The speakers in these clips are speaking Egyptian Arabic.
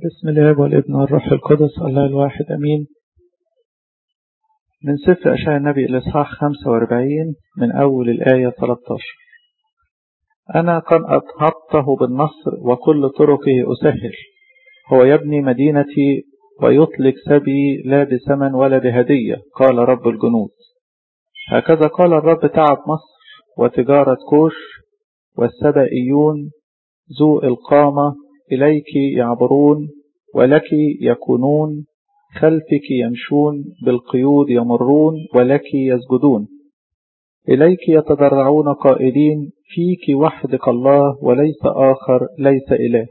بسم الله والابن والروح القدس الله الواحد أمين من سفر أشعة النبي الإصحاح 45 من أول الآية 13 أنا قد أطهرته بالنصر وكل طرقه أسهل هو يبني مدينتي ويطلق سبي لا بثمن ولا بهدية قال رب الجنود هكذا قال الرب تعب مصر وتجارة كوش والسبائيون ذو القامة إليك يعبرون ولك يكونون خلفك يمشون بالقيود يمرون ولك يسجدون إليك يتضرعون قائلين فيك وحدك الله وليس آخر ليس إله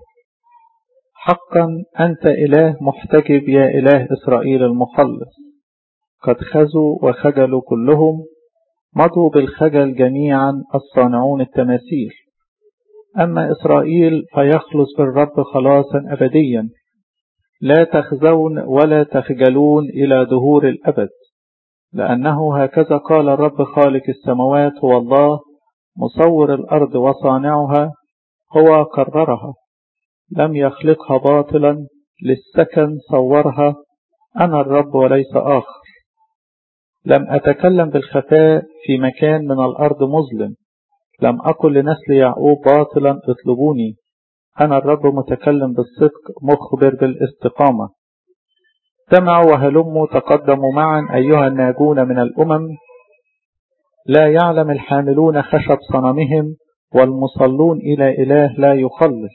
حقا أنت إله محتجب يا إله إسرائيل المخلص قد خزوا وخجلوا كلهم مضوا بالخجل جميعا الصانعون التماثيل أما إسرائيل فيخلص بالرب خلاصا أبديا لا تخزون ولا تخجلون إلى دهور الأبد لأنه هكذا قال الرب خالق السماوات هو الله مصور الأرض وصانعها هو قررها لم يخلقها باطلا للسكن صورها أنا الرب وليس آخر لم أتكلم بالخفاء في مكان من الأرض مظلم لم أقل لنسل يعقوب باطلا اطلبوني أنا الرب متكلم بالصدق مخبر بالاستقامة سمعوا وهلموا تقدموا معا أيها الناجون من الأمم لا يعلم الحاملون خشب صنمهم والمصلون إلى إله لا يخلص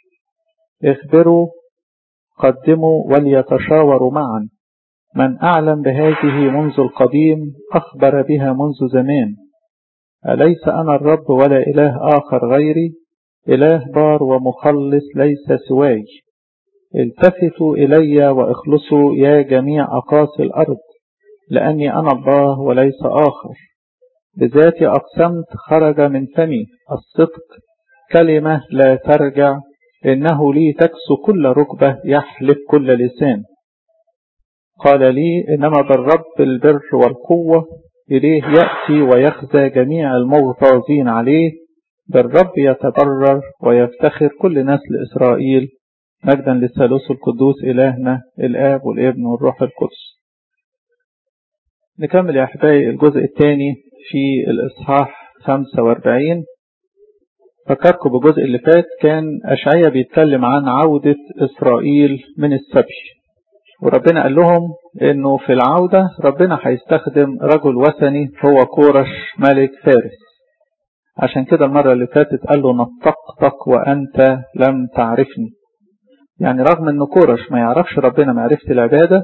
اخبروا قدموا وليتشاوروا معا من أعلم بهذه منذ القديم أخبر بها منذ زمان أليس أنا الرب ولا إله آخر غيري إله بار ومخلص ليس سواي التفتوا إلي واخلصوا يا جميع أقاصي الأرض لأني أنا الله وليس آخر بذاتي أقسمت خرج من فمي الصدق كلمة لا ترجع إنه لي تكسو كل ركبة يحلف كل لسان قال لي إنما بالرب البر والقوة إليه يأتي ويخزى جميع المغتاظين عليه بالرب يتبرر ويفتخر كل نسل إسرائيل مجدا للثالوث القدوس إلهنا الآب والابن والروح القدس نكمل يا أحبائي الجزء الثاني في الإصحاح 45 فكركم بالجزء اللي فات كان أشعية بيتكلم عن عودة إسرائيل من السبي وربنا قال لهم انه في العودة ربنا هيستخدم رجل وثني هو كورش ملك فارس عشان كده المرة اللي فاتت قال له نطقتك وانت لم تعرفني يعني رغم ان كورش ما يعرفش ربنا معرفة العبادة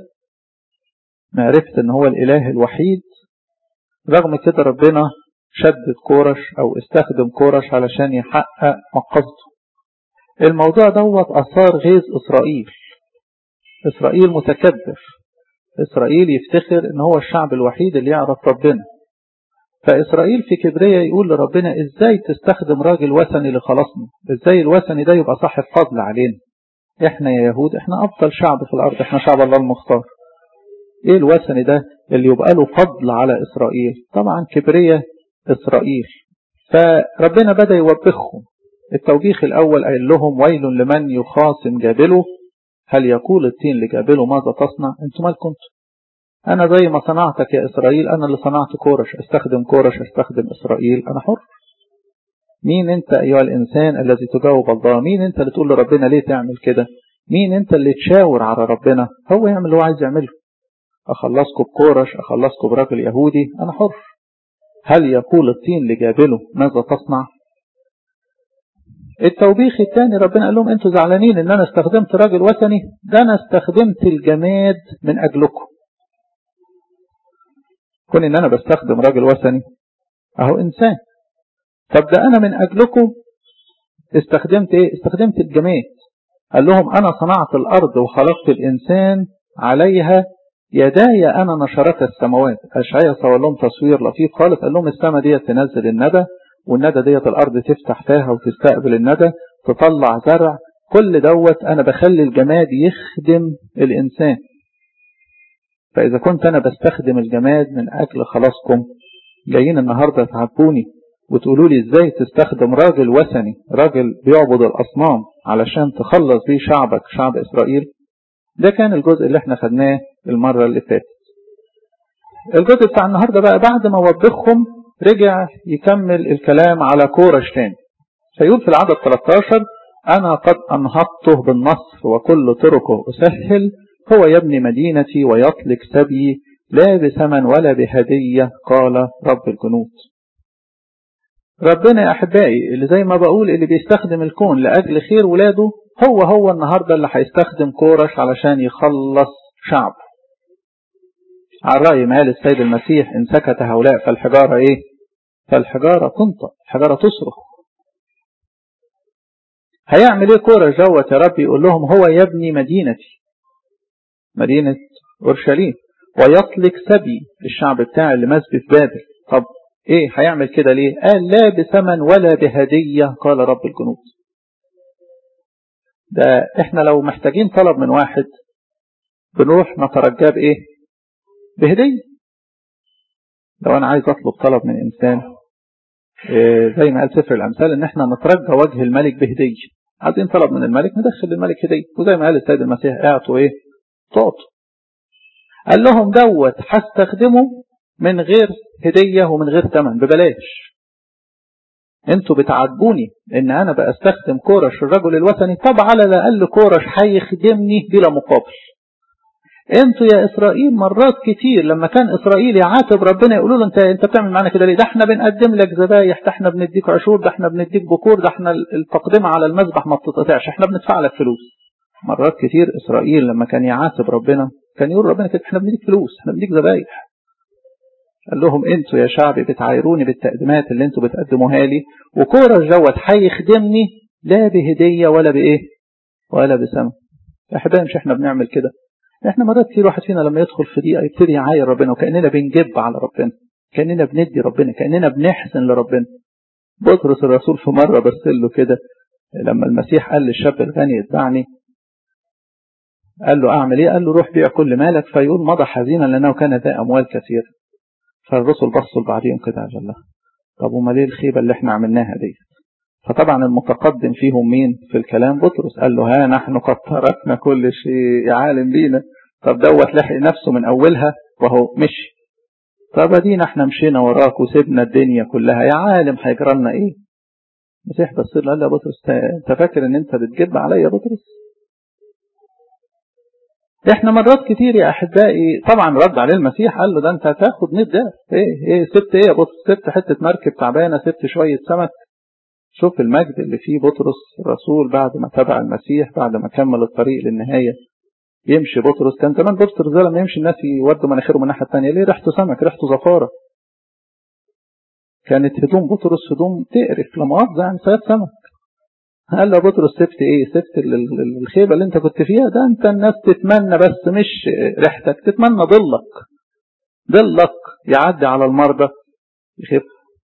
معرفة ان هو الاله الوحيد رغم كده ربنا شدد كورش او استخدم كورش علشان يحقق مقصده الموضوع دوت اثار غيظ اسرائيل إسرائيل متكبر إسرائيل يفتخر إن هو الشعب الوحيد اللي يعرف ربنا فإسرائيل في كبرية يقول لربنا إزاي تستخدم راجل وثني لخلاصنا إزاي الوثني ده يبقى صاحب فضل علينا إحنا يا يهود إحنا أفضل شعب في الأرض إحنا شعب الله المختار إيه الوثني ده اللي يبقى له فضل على إسرائيل طبعا كبرية إسرائيل فربنا بدأ يوبخهم التوبيخ الأول قال لهم ويل لمن يخاصم جابله هل يقول التين لجابله ماذا تصنع انتم مال كنت انا زي ما صنعتك يا اسرائيل انا اللي صنعت كورش استخدم كورش استخدم اسرائيل انا حر مين انت ايها الانسان الذي تجاوب الله مين انت اللي تقول لربنا ليه تعمل كده مين انت اللي تشاور على ربنا هو يعمل اللي هو عايز يعمله اخلصكم بكورش اخلصكم براجل يهودي انا حر هل يقول التين لجابله ماذا تصنع التوبيخ الثاني ربنا قال لهم انتوا زعلانين ان انا استخدمت راجل وثني ده انا استخدمت الجماد من اجلكم كون ان انا بستخدم راجل وثني اهو انسان طب ده انا من اجلكم استخدمت ايه استخدمت الجماد قال لهم انا صنعت الارض وخلقت الانسان عليها يداي انا نشرت السماوات اشعيا صور لهم تصوير لطيف خالص قال لهم السماء ديت تنزل الندى والندى ديت الأرض تفتح فيها وتستقبل الندى تطلع زرع كل دوت أنا بخلي الجماد يخدم الإنسان فإذا كنت أنا بستخدم الجماد من أجل خلاصكم جايين النهاردة تعبوني وتقولوا لي ازاي تستخدم راجل وثني راجل بيعبد الأصنام علشان تخلص بيه شعبك شعب إسرائيل ده كان الجزء اللي احنا خدناه المرة اللي فاتت الجزء بتاع النهاردة بقى بعد ما وبخهم رجع يكمل الكلام على كورش تاني فيقول في العدد 13 أنا قد أنهضته بالنصر وكل طرقه أسهل هو يبني مدينتي ويطلق سبي لا بثمن ولا بهدية قال رب الجنود ربنا يا أحبائي اللي زي ما بقول اللي بيستخدم الكون لأجل خير ولاده هو هو النهاردة اللي هيستخدم كورش علشان يخلص شعب على رأي ما قال السيد المسيح إن سكت هؤلاء فالحجارة إيه فالحجارة تنطق الحجارة تصرخ هيعمل إيه كورش دوت يا رب يقول لهم هو يبني مدينتي مدينة أورشليم ويطلق سبي الشعب بتاعي اللي مسبي في بابل طب ايه هيعمل كده ليه قال لا بثمن ولا بهدية قال رب الجنود ده احنا لو محتاجين طلب من واحد بنروح نترجاه بايه بهدية لو انا عايز اطلب طلب من انسان إيه زي ما قال سفر الامثال ان احنا نترجى وجه الملك بهدية عايزين طلب من الملك ندخل الملك هدية وزي ما قال السيد المسيح اعطوا ايه تعطوا قال لهم دوت هستخدمه من غير هدية ومن غير ثمن ببلاش انتوا بتعاتبوني ان انا بستخدم كورش الرجل الوثني طب على الاقل كورش هيخدمني بلا مقابل انتوا يا اسرائيل مرات كتير لما كان اسرائيل يعاتب ربنا يقولوا له انت انت بتعمل معانا كده ليه ده احنا بنقدم لك ذبايح ده احنا بنديك عشور ده احنا بنديك بكور ده احنا التقدمه على المذبح ما بتتقطعش احنا بندفع لك فلوس مرات كتير اسرائيل لما كان يعاتب ربنا كان يقول ربنا كده احنا بنديك فلوس احنا بنديك ذبايح قال لهم انتوا يا شعبي بتعايروني بالتقديمات اللي انتوا بتقدموها لي وكورش دوت هيخدمني لا بهديه ولا بايه ولا بثمن احبائي مش احنا بنعمل كده احنا مرات كتير واحد فينا لما يدخل في دقيقه يبتدي يعاير ربنا وكاننا بنجب على ربنا كاننا بندي ربنا كاننا بنحسن لربنا بطرس الرسول في مره بص له كده لما المسيح قال للشاب الغني اتبعني قال له اعمل ايه قال له روح بيع كل مالك فيقول مضى حزينا لانه كان ذا اموال كثيره فالرسل بصوا لبعضهم كده عجل الله طب وما ليه الخيبه اللي احنا عملناها دي فطبعا المتقدم فيهم مين في الكلام بطرس قال له ها نحن قد تركنا كل شيء يا عالم بينا طب دوت لحق نفسه من اولها وهو مشي طب ادينا احنا مشينا وراك وسيبنا الدنيا كلها يا عالم هيجرى لنا ايه المسيح بص له قال له يا بطرس انت فاكر ان انت بتجب عليا يا بطرس احنا مرات كتير يا احبائي طبعا رد عليه المسيح قال له ده انت هتاخد ند ده ايه ايه سبت ايه يا بطرس سبت حته مركب تعبانه سبت شويه سمك شوف المجد اللي فيه بطرس الرسول بعد ما تبع المسيح بعد ما كمل الطريق للنهايه يمشي بطرس كان زمان بطرس ده لما يمشي الناس يودوا مناخيرهم من الناحيه الثانيه ليه ريحته سمك ريحته زفاره كانت هدوم بطرس هدوم تقرف لا مؤاخذه يعني صياد سمك قال له بطرس سبت ايه سبت الخيبة اللي انت كنت فيها ده انت الناس تتمنى بس مش ريحتك تتمنى ضلك ضلك يعدي على المرضى يخف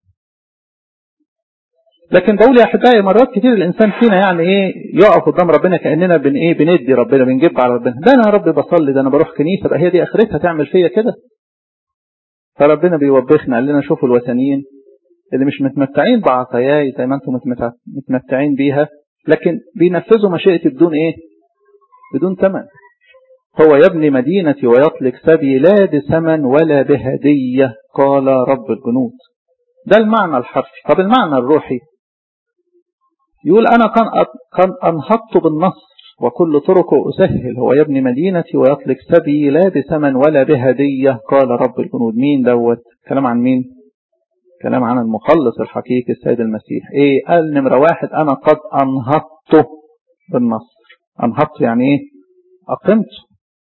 لكن بقول يا احبائي مرات كتير الانسان فينا يعني ايه يقف قدام ربنا كاننا بن ايه بندي ربنا بنجيب على ربنا ده انا يا رب بصلي ده انا بروح كنيسه بقى هي دي اخرتها تعمل فيا كده فربنا بيوبخنا قال لنا شوفوا الوثنيين اللي مش متمتعين بعطاياي زي ما انتم متمتعين بيها لكن بينفذوا مشيئتي بدون ايه بدون ثمن هو يبني مدينتي ويطلق سبي لا بثمن ولا بهدية قال رب الجنود ده المعنى الحرفي طب المعنى الروحي يقول أنا كان أنهضت بالنصر وكل طرقه أسهل هو يبني مدينتي ويطلق سبي لا بثمن ولا بهدية قال رب الجنود مين دوت كلام عن مين كلام عن المخلص الحقيقي السيد المسيح ايه قال نمرة واحد انا قد انهضته بالنصر انهضته يعني ايه اقمته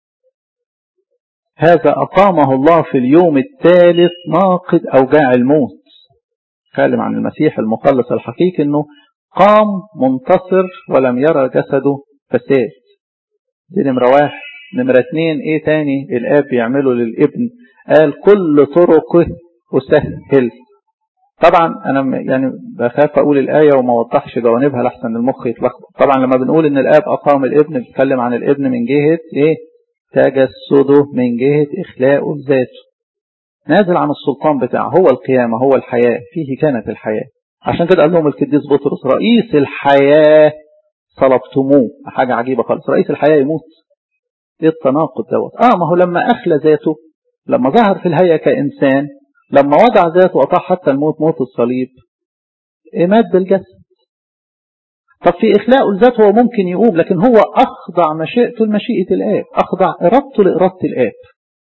هذا اقامه الله في اليوم الثالث ناقد اوجاع الموت تكلم عن المسيح المخلص الحقيقي انه قام منتصر ولم يرى جسده فساد دي نمرة واحد نمرة اتنين ايه تاني الاب بيعمله للابن قال كل طرقه اسهل طبعا انا يعني بخاف اقول الايه وما اوضحش جوانبها لحسن المخ يتلخبط طبعا لما بنقول ان الاب اقام الابن بنتكلم عن الابن من جهه ايه تجسده من جهه اخلاقه ذاته نازل عن السلطان بتاعه هو القيامة هو الحياة فيه كانت الحياة عشان كده قال لهم القديس بطرس رئيس الحياة صلبتموه حاجة عجيبة خالص رئيس الحياة يموت ايه التناقض دوت اه ما هو لما اخلى ذاته لما ظهر في الهيئة كإنسان لما وضع ذاته وأطاع حتى الموت موت الصليب مات بالجسد طب في إخلاء الذات هو ممكن يقوم لكن هو أخضع مشيئته لمشيئة الآب أخضع إرادته لإرادة الآب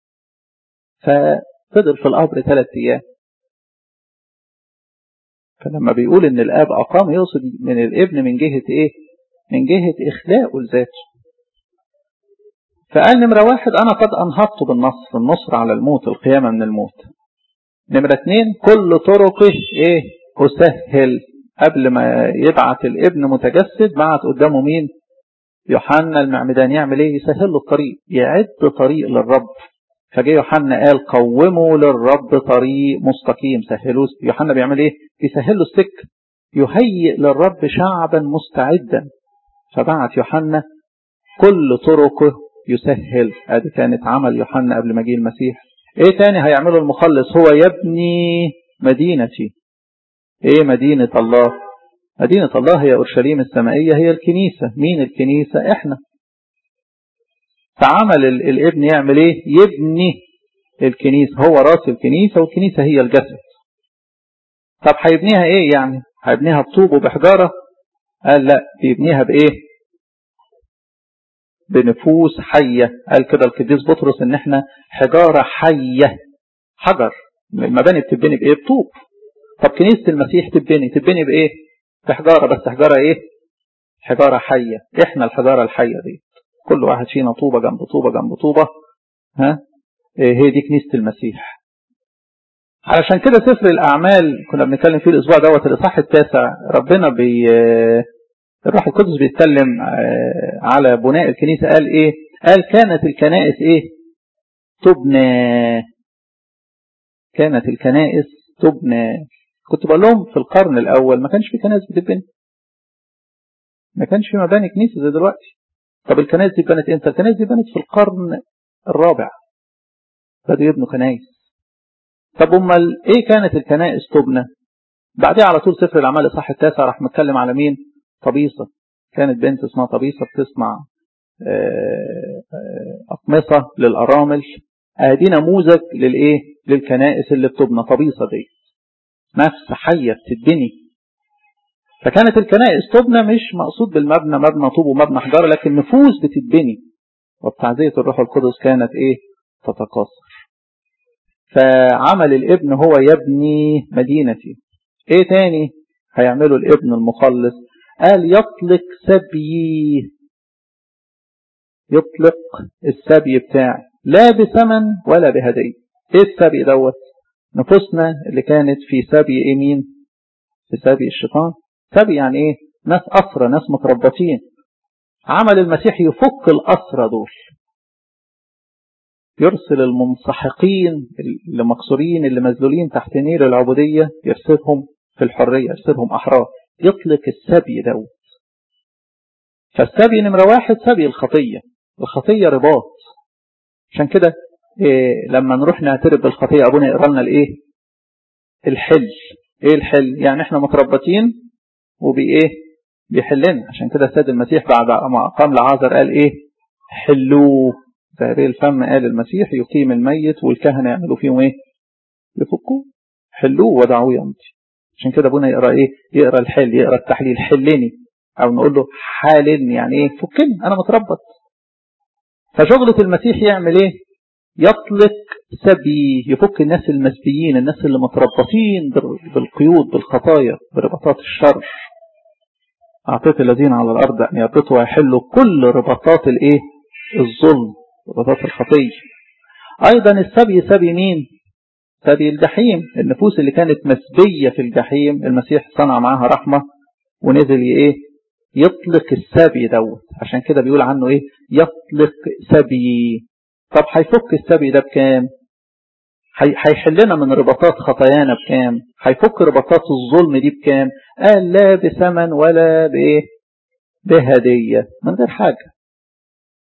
ففضل في القبر ثلاث أيام فلما بيقول إن الآب أقام يقصد من الابن من جهة إيه؟ من جهة إخلاء لذاته فقال نمرة واحد أنا قد أنهضت بالنصر النصر على الموت القيامة من الموت نمرة اتنين كل طرقه إيه أسهل قبل ما يبعت الابن متجسد بعت قدامه مين يوحنا المعمدان يعمل ايه يسهل له الطريق يعد طريق للرب فجاء يوحنا قال قوموا للرب طريق مستقيم سهلوه يوحنا بيعمل ايه بيسهل له السكه يهيئ للرب شعبا مستعدا فبعت يوحنا كل طرقه يسهل ادي كانت عمل يوحنا قبل مجيء المسيح ايه تاني هيعمله المخلص هو يبني مدينتي ايه مدينة الله مدينة الله هي اورشليم السمائية هي الكنيسة مين الكنيسة احنا فعمل الابن يعمل ايه يبني الكنيسة هو راس الكنيسة والكنيسة هي الجسد طب هيبنيها ايه يعني هيبنيها بطوب وبحجارة قال لا بيبنيها بايه بنفوس حية قال كده القديس بطرس ان احنا حجارة حية حجر المباني بتبني بايه بطوب طب كنيسة المسيح تبني تبني بايه بحجارة بس حجارة ايه حجارة حية احنا الحجارة الحية دي كل واحد فينا طوبة جنب طوبة جنب طوبة ها إيه هي دي كنيسة المسيح علشان كده سفر الأعمال كنا بنتكلم فيه الأسبوع دوت الإصحاح التاسع ربنا بي الروح القدس بيتكلم على بناء الكنيسة قال إيه قال كانت الكنائس إيه تبنى كانت الكنائس تبنى كنت بقول لهم في القرن الأول ما كانش في كنائس بتبني ما كانش في مباني كنيسة زي دلوقتي طب الكنائس دي بنت امتى الكنائس دي بنت في القرن الرابع بدوا يبنوا كنائس طب امال ايه كانت الكنائس تبنى بعدها على طول سفر الاعمال الاصحاح التاسع راح متكلم على مين طبيصة كانت بنت اسمها طبيصة بتسمع أقمصة للأرامل ادي نموذج للايه للكنائس اللي بتبنى طبيصة دي نفس حية بتتبني فكانت الكنائس تبنى مش مقصود بالمبنى مبنى طوب ومبنى حجارة لكن نفوس بتتبني وبتعزية الروح القدس كانت ايه تتكاثر فعمل الابن هو يبني مدينتي ايه تاني هيعمله الابن المخلص قال يطلق سبي يطلق السبي بتاعي لا بثمن ولا بهدية ايه السبي دوت نفوسنا اللي كانت في سبي ايه مين في سبي الشيطان سبي يعني ايه ناس أسرى ناس متربطين عمل المسيح يفك الأسرى دول يرسل المنسحقين اللي مكسورين اللي مذلولين تحت نير العبودية يرسلهم في الحرية يرسلهم أحرار يطلق السبي دوت فالسبي نمرة واحد سبي الخطية الخطية رباط عشان كده إيه لما نروح نعترف بالخطية أبونا يقرأ لنا الإيه الحل إيه الحل يعني إحنا متربطين وبإيه بيحلنا عشان كده السيد المسيح بعد ما أقام لعازر قال إيه حلوه ذهبي الفم قال المسيح يقيم الميت والكهنة يعملوا فيهم إيه يفكوه حلوه ودعوه يمضي عشان كده ابونا يقرا ايه يقرا الحل يقرا التحليل حلني او نقول له حالني يعني ايه فكني انا متربط فشغلة المسيح يعمل ايه يطلق سبي يفك الناس المسبيين الناس اللي متربطين بالقيود بالخطايا برباطات الشر أعطيت الذين على الأرض أن يربطوا ويحلوا كل رباطات الإيه الظلم رباطات الخطية أيضا السبي سبي مين سبي الجحيم النفوس اللي كانت مسبية في الجحيم المسيح صنع معاها رحمة ونزل ايه يطلق السبي دوت عشان كده بيقول عنه ايه يطلق سبي طب هيفك السبي ده بكام هيحلنا من رباطات خطايانا بكام هيفك رباطات الظلم دي بكام قال لا بثمن ولا بايه بهدية من غير حاجة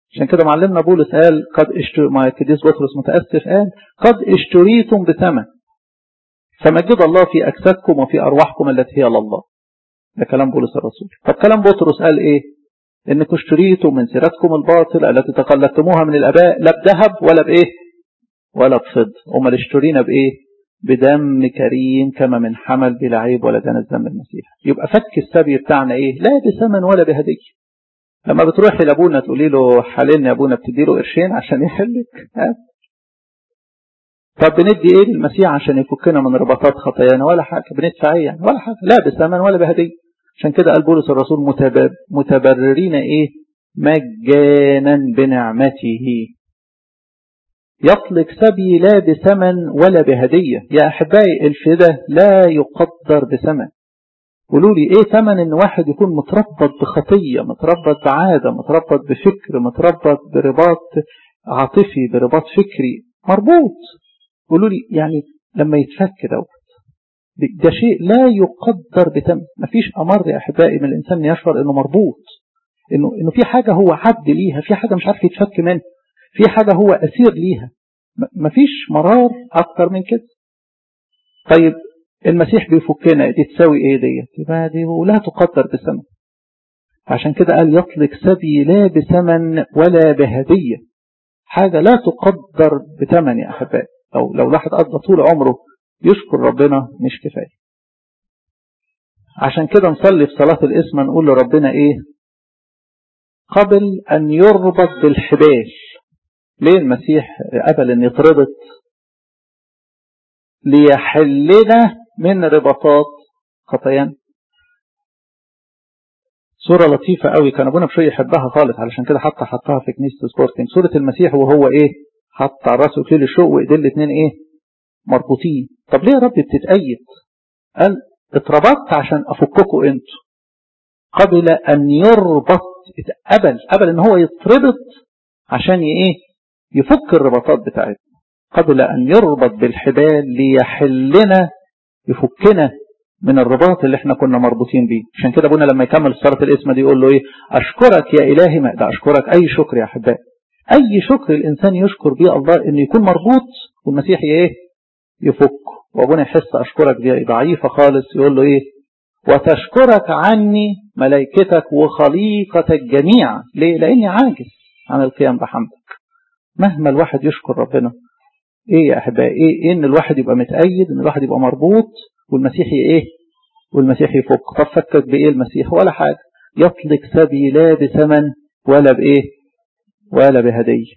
عشان كده معلمنا بولس قال قد اشتري ما القديس بطرس متأسف قال قد اشتريتم بثمن فمجد الله في أجسادكم وفي أرواحكم التي هي لله ده كلام بولس الرسول طب كلام بطرس قال إيه إنكم اشتريتم من سيرتكم الباطلة التي تقلدتموها من الآباء لا بذهب ولا بإيه ولا بفضة أمال اشترينا بإيه بدم كريم كما من حمل بلا عيب ولا دنس دم المسيح يبقى فك السبي بتاعنا إيه لا بثمن ولا بهدية لما بتروحي لابونا تقولي له حللني يا ابونا بتدي له قرشين عشان يحلك ها طب بندي ايه للمسيح عشان يفكنا من رباطات خطايانا ولا حاجه بندفع ايه يعني ولا حاجه لا بثمن ولا بهديه عشان كده قال بولس الرسول متبر متبررين ايه مجانا بنعمته يطلق سبي لا بثمن ولا بهديه يا احبائي الفدا لا يقدر بثمن قولوا لي ايه ثمن ان واحد يكون متربط بخطيه متربط بعاده متربط بفكر متربط برباط عاطفي برباط فكري مربوط قولوا لي يعني لما يتفك دوت ده شيء لا يقدر بثمن مفيش امر يا احبائي من الانسان يشعر انه مربوط انه انه في حاجه هو عبد ليها في حاجه مش عارف يتفك منها في حاجه هو اسير ليها مفيش مرار اكتر من كده طيب المسيح بيفكنا دي تساوي ايه ديت يبقى دي ولا تقدر بثمن عشان كده قال يطلق سبي لا بثمن ولا بهديه حاجه لا تقدر بثمن يا احبائي لو لو الواحد قضى طول عمره يشكر ربنا مش كفايه عشان كده نصلي في صلاه الاسم نقول لربنا ايه قبل ان يربط بالحبال ليه المسيح قبل ان يتربط ليحلنا من رباطات خطايانا صورة لطيفة قوي كان ابونا بشوي يحبها خالص علشان كده حتى حطها في كنيسة سبورتنج صورة المسيح وهو ايه حط على راسه كليل الشوق وايديه الاثنين ايه مربوطين طب ليه يا رب بتتأيد قال اتربطت عشان افككوا انتوا قبل ان يربط قبل قبل ان هو يتربط عشان ايه يفك الرباطات بتاعتنا قبل ان يربط بالحبال ليحلنا يفكنا من الرباط اللي احنا كنا مربوطين بيه عشان كده ابونا لما يكمل صلاة الاسم دي يقول له ايه اشكرك يا الهي ما ده اشكرك اي شكر يا احبائي اي شكر الانسان يشكر بيه الله انه يكون مربوط والمسيح ايه يفك وابونا يحس اشكرك دي ضعيفة خالص يقول له ايه وتشكرك عني ملائكتك وخليقتك جميعا ليه لاني عاجز عن القيام بحمدك مهما الواحد يشكر ربنا ايه يا احبائي ايه, إيه ان الواحد يبقى متأيد ان الواحد يبقى مربوط والمسيح ايه والمسيح يفك طب فكك بايه المسيح ولا حاجة يطلق سبي لا بثمن ولا بايه ولا بهدية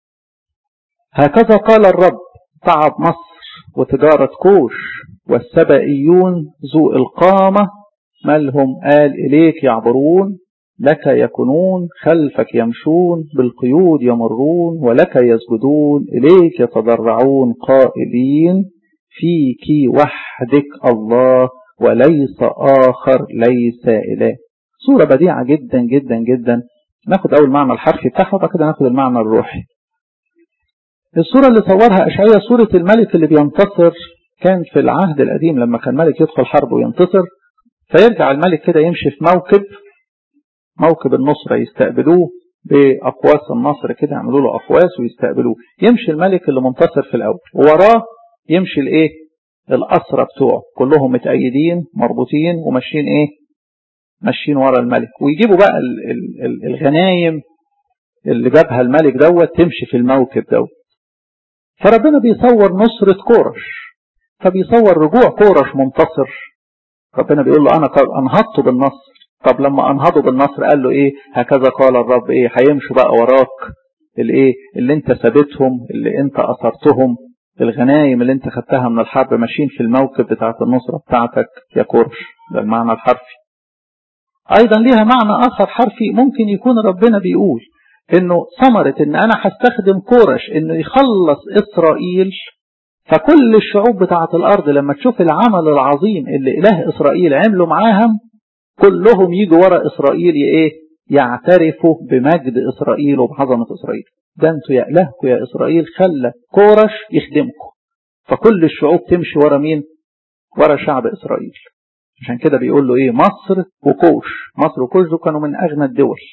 هكذا قال الرب تعب مصر وتجارة كوش والسبائيون ذو القامة مالهم قال إليك يعبرون لك يكونون خلفك يمشون بالقيود يمرون ولك يسجدون إليك يتضرعون قائلين فيك وحدك الله وليس آخر ليس إله صورة بديعة جدا جدا جدا ناخد أول معنى الحرفي بتاعها وبعد كده ناخد المعنى الروحي الصورة اللي صورها أشعية صورة الملك اللي بينتصر كان في العهد القديم لما كان ملك يدخل حرب وينتصر فيرجع الملك كده يمشي في موكب موكب النصرة يستقبلوه بأقواس النصر كده يعملوا له أقواس ويستقبلوه يمشي الملك اللي منتصر في الأول ووراه يمشي الإيه الأسرى بتوعه كلهم متأيدين مربوطين وماشيين إيه ماشيين ورا الملك ويجيبوا بقى الغنايم اللي جابها الملك دوت تمشي في الموكب دوت فربنا بيصور نصرة كورش فبيصور رجوع كورش منتصر ربنا بيقول له أنا أنهضت بالنصر طب لما أنهضوا بالنصر قال له إيه هكذا قال الرب إيه هيمشوا بقى وراك الإيه اللي أنت سابتهم اللي أنت أثرتهم الغنايم اللي أنت خدتها من الحرب ماشيين في الموكب بتاعة النصرة بتاعتك يا كورش ده المعنى الحرفي أيضا ليها معنى آخر حرفي ممكن يكون ربنا بيقول انه ثمرة ان انا هستخدم كورش انه يخلص اسرائيل فكل الشعوب بتاعة الارض لما تشوف العمل العظيم اللي اله اسرائيل عمله معاهم كلهم يجوا ورا اسرائيل ايه يعترفوا بمجد اسرائيل وبعظمة اسرائيل ده انتوا يا الهكم يا اسرائيل خلى كورش يخدمكم فكل الشعوب تمشي ورا مين ورا شعب اسرائيل عشان كده بيقول له ايه مصر وكوش مصر وكوش دول كانوا من اغنى الدول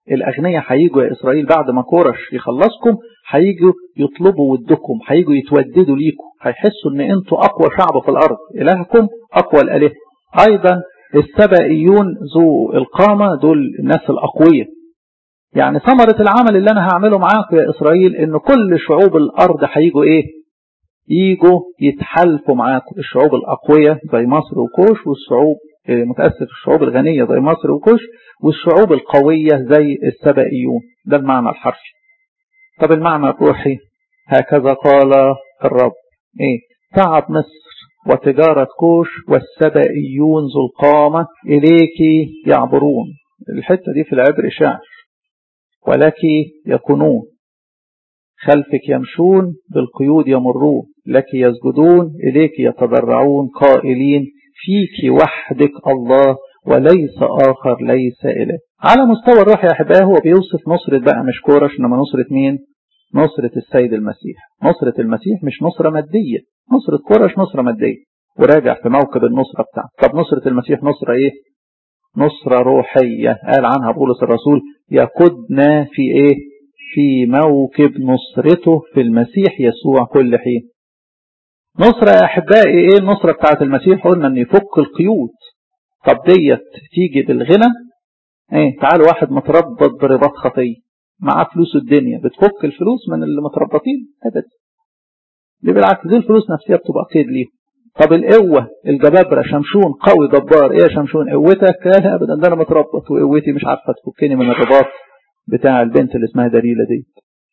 الأغنياء هيجوا يا إسرائيل بعد ما كورش يخلصكم هيجوا يطلبوا ودكم هيجوا يتوددوا ليكم هيحسوا ان انتوا أقوى شعب في الأرض إلهكم أقوى الآلهة أيضا السبائيون ذو القامة دول الناس الأقوياء يعني ثمرة العمل اللي أنا هعمله معاكم يا إسرائيل إن كل شعوب الأرض هيجوا إيه يجوا يتحالفوا معاكم الشعوب الأقوياء زي مصر وكوش والشعوب متأسف الشعوب الغنية زي مصر وكوش والشعوب القوية زي السبائيون ده المعنى الحرفي طب المعنى الروحي هكذا قال الرب ايه تعب مصر وتجارة كوش والسبائيون ذو القامة إليك يعبرون الحتة دي في العبر شعر ولك يكونون خلفك يمشون بالقيود يمرون لك يسجدون إليك يتضرعون قائلين فيك وحدك الله وليس آخر ليس إله على مستوى الروح يا أحبائي هو بيوصف نصرة بقى مش كورش إنما نصرة مين نصرة السيد المسيح نصرة المسيح مش نصرة مادية نصرة كورش نصرة مادية وراجع في موكب النصرة بتاعته طب نصرة المسيح نصرة إيه نصرة روحية قال عنها بولس الرسول يقودنا في إيه في موكب نصرته في المسيح يسوع كل حين نصرة يا أحبائي إيه النصرة بتاعت المسيح قلنا أن يفك القيود طب ديت تيجي بالغنى إيه تعال واحد متربط برباط خطية معاه فلوس الدنيا بتفك الفلوس من اللي متربطين أبدا دي بالعكس دي الفلوس نفسها بتبقى قيد ليهم طب القوة الجبابرة شمشون قوي جبار ايه يا شمشون قوتك لا ابدا ده انا متربط وقوتي مش عارفة تفكني من الرباط بتاع البنت اللي اسمها دليلة دي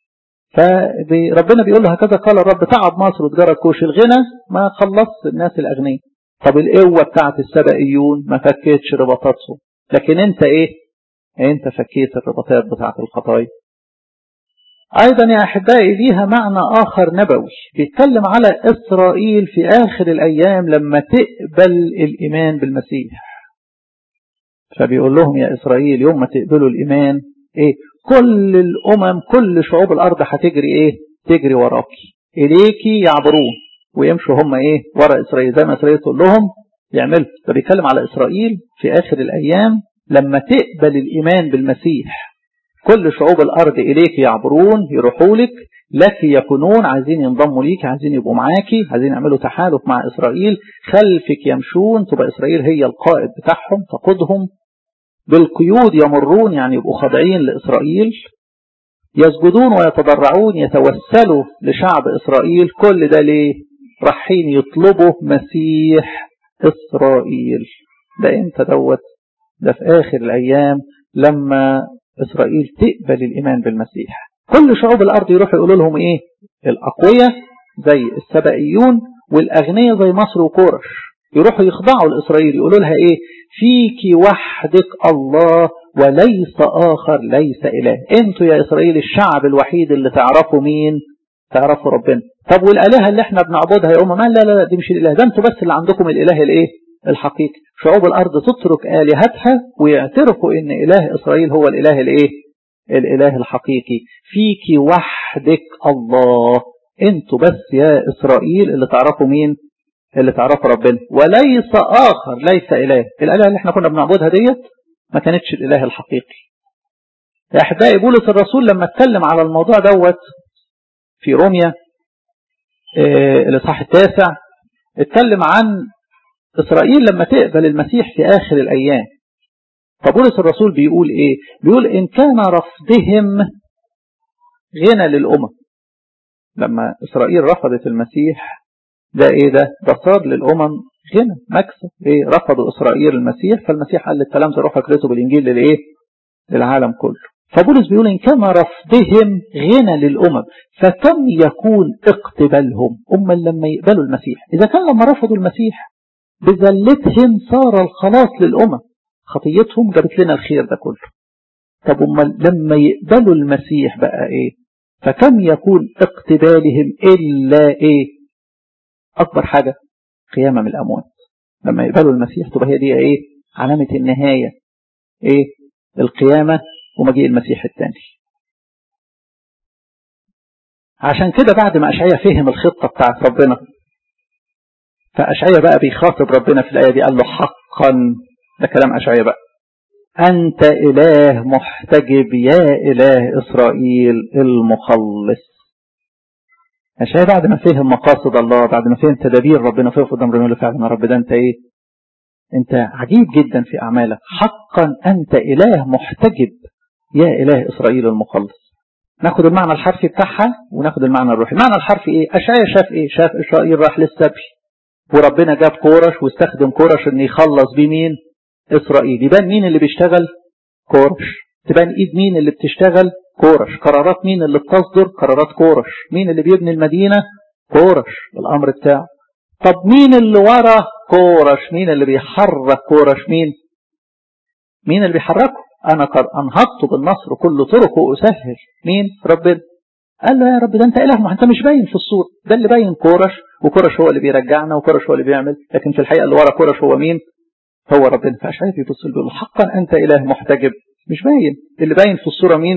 فربنا بيقول له هكذا قال الرب تعب مصر وتجرى كوش الغنى ما خلصت الناس الأغنياء طب القوة بتاعت السبائيون ما فكتش رباطاتهم لكن انت ايه انت فكيت الرباطات بتاعت الخطايا ايضا يا احبائي ليها معنى اخر نبوي بيتكلم على اسرائيل في اخر الايام لما تقبل الايمان بالمسيح فبيقول لهم يا اسرائيل يوم ما تقبلوا الايمان ايه كل الامم كل شعوب الارض هتجري ايه تجري وراكي اليكي يعبرون ويمشوا هم ايه ورا اسرائيل زي ما اسرائيل تقول لهم يعملوا ده بيتكلم على اسرائيل في اخر الايام لما تقبل الايمان بالمسيح كل شعوب الارض اليك يعبرون يروحوا لك لك يكونون عايزين ينضموا ليك عايزين يبقوا معاكي عايزين يعملوا تحالف مع اسرائيل خلفك يمشون تبقى اسرائيل هي القائد بتاعهم تقودهم بالقيود يمرون يعني يبقوا خاضعين لإسرائيل يسجدون ويتضرعون يتوسلوا لشعب إسرائيل كل ده ليه رايحين يطلبوا مسيح إسرائيل ده امتى دوت ده في آخر الأيام لما إسرائيل تقبل الإيمان بالمسيح كل شعوب الأرض يروحوا يقولوا لهم إيه الأقوياء زي السبائيون والأغنياء زي مصر وكورش يروحوا يخضعوا لإسرائيل يقولوا لها إيه فيك وحدك الله وليس آخر ليس إله أنتوا يا إسرائيل الشعب الوحيد اللي تعرفوا مين تعرفوا ربنا طب والآلهة اللي احنا بنعبدها يا أمة لا لا لا دي مش الإله ده انتوا بس اللي عندكم الإله الإيه الحقيقي شعوب الأرض تترك آلهتها ويعترفوا إن إله إسرائيل هو الإله الإيه الإله الحقيقي فيك وحدك الله انتوا بس يا إسرائيل اللي تعرفوا مين اللي تعرفوا ربنا وليس آخر ليس إله الآلهة اللي احنا كنا بنعبدها ديت ما كانتش الإله الحقيقي يا أحبائي بولس الرسول لما اتكلم على الموضوع دوت في روميا اه الإصحاح التاسع اتكلم عن إسرائيل لما تقبل المسيح في آخر الأيام فبولس الرسول بيقول إيه بيقول إن كان رفضهم غنى للأمم لما إسرائيل رفضت المسيح ده إيه ده ده صار للأمم غنى مكسب إيه رفضوا إسرائيل المسيح فالمسيح قال للتلامذة روحوا اكرزوا بالإنجيل للإيه للعالم كله فبولس بيقول إن كان رفضهم غنى للأمم فكم يكون اقتبالهم أما لما يقبلوا المسيح إذا كان لما رفضوا المسيح بذلتهم صار الخلاص للأمم خطيتهم جابت لنا الخير ده كله طب أما لما يقبلوا المسيح بقى إيه فكم يكون اقتبالهم إلا إيه أكبر حاجة قيامة من الأموات لما يقبلوا المسيح تبقى هي دي إيه علامة النهاية إيه القيامة ومجيء المسيح الثاني عشان كده بعد ما أشعيا فهم الخطة بتاعت ربنا فأشعيا بقى بيخاطب ربنا في الآية دي قال له حقا ده كلام أشعيا بقى أنت إله محتجب يا إله إسرائيل المخلص عشان بعد ما فهم مقاصد الله بعد ما فهم تدابير ربنا فيه قدام ربنا له فعلا يا رب ده أنت إيه أنت عجيب جدا في أعمالك حقا أنت إله محتجب يا إله إسرائيل المخلص ناخد المعنى الحرفي بتاعها وناخد المعنى الروحي المعنى الحرفي إيه أشعيا شاف إيه شاف إسرائيل راح للسبي وربنا جاب كورش واستخدم كورش ان يخلص بيه مين اسرائيل يبان مين اللي بيشتغل كورش تبان ايد مين اللي بتشتغل كورش قرارات مين اللي بتصدر قرارات كورش مين اللي بيبني المدينة كورش الامر بتاعه طب مين اللي ورا كورش مين اللي بيحرك كورش مين مين اللي بيحركه انا قد انهضت بالنصر كل طرقه اسهل مين ربنا قال له يا رب ده انت اله ما انت مش باين في الصورة ده اللي باين كورش وكورش هو اللي بيرجعنا وكورش هو اللي بيعمل لكن في الحقيقة اللي ورا كورش هو مين هو ربنا فأشعيا بيبص بيقول حقا أنت إله محتجب مش باين اللي باين في الصورة مين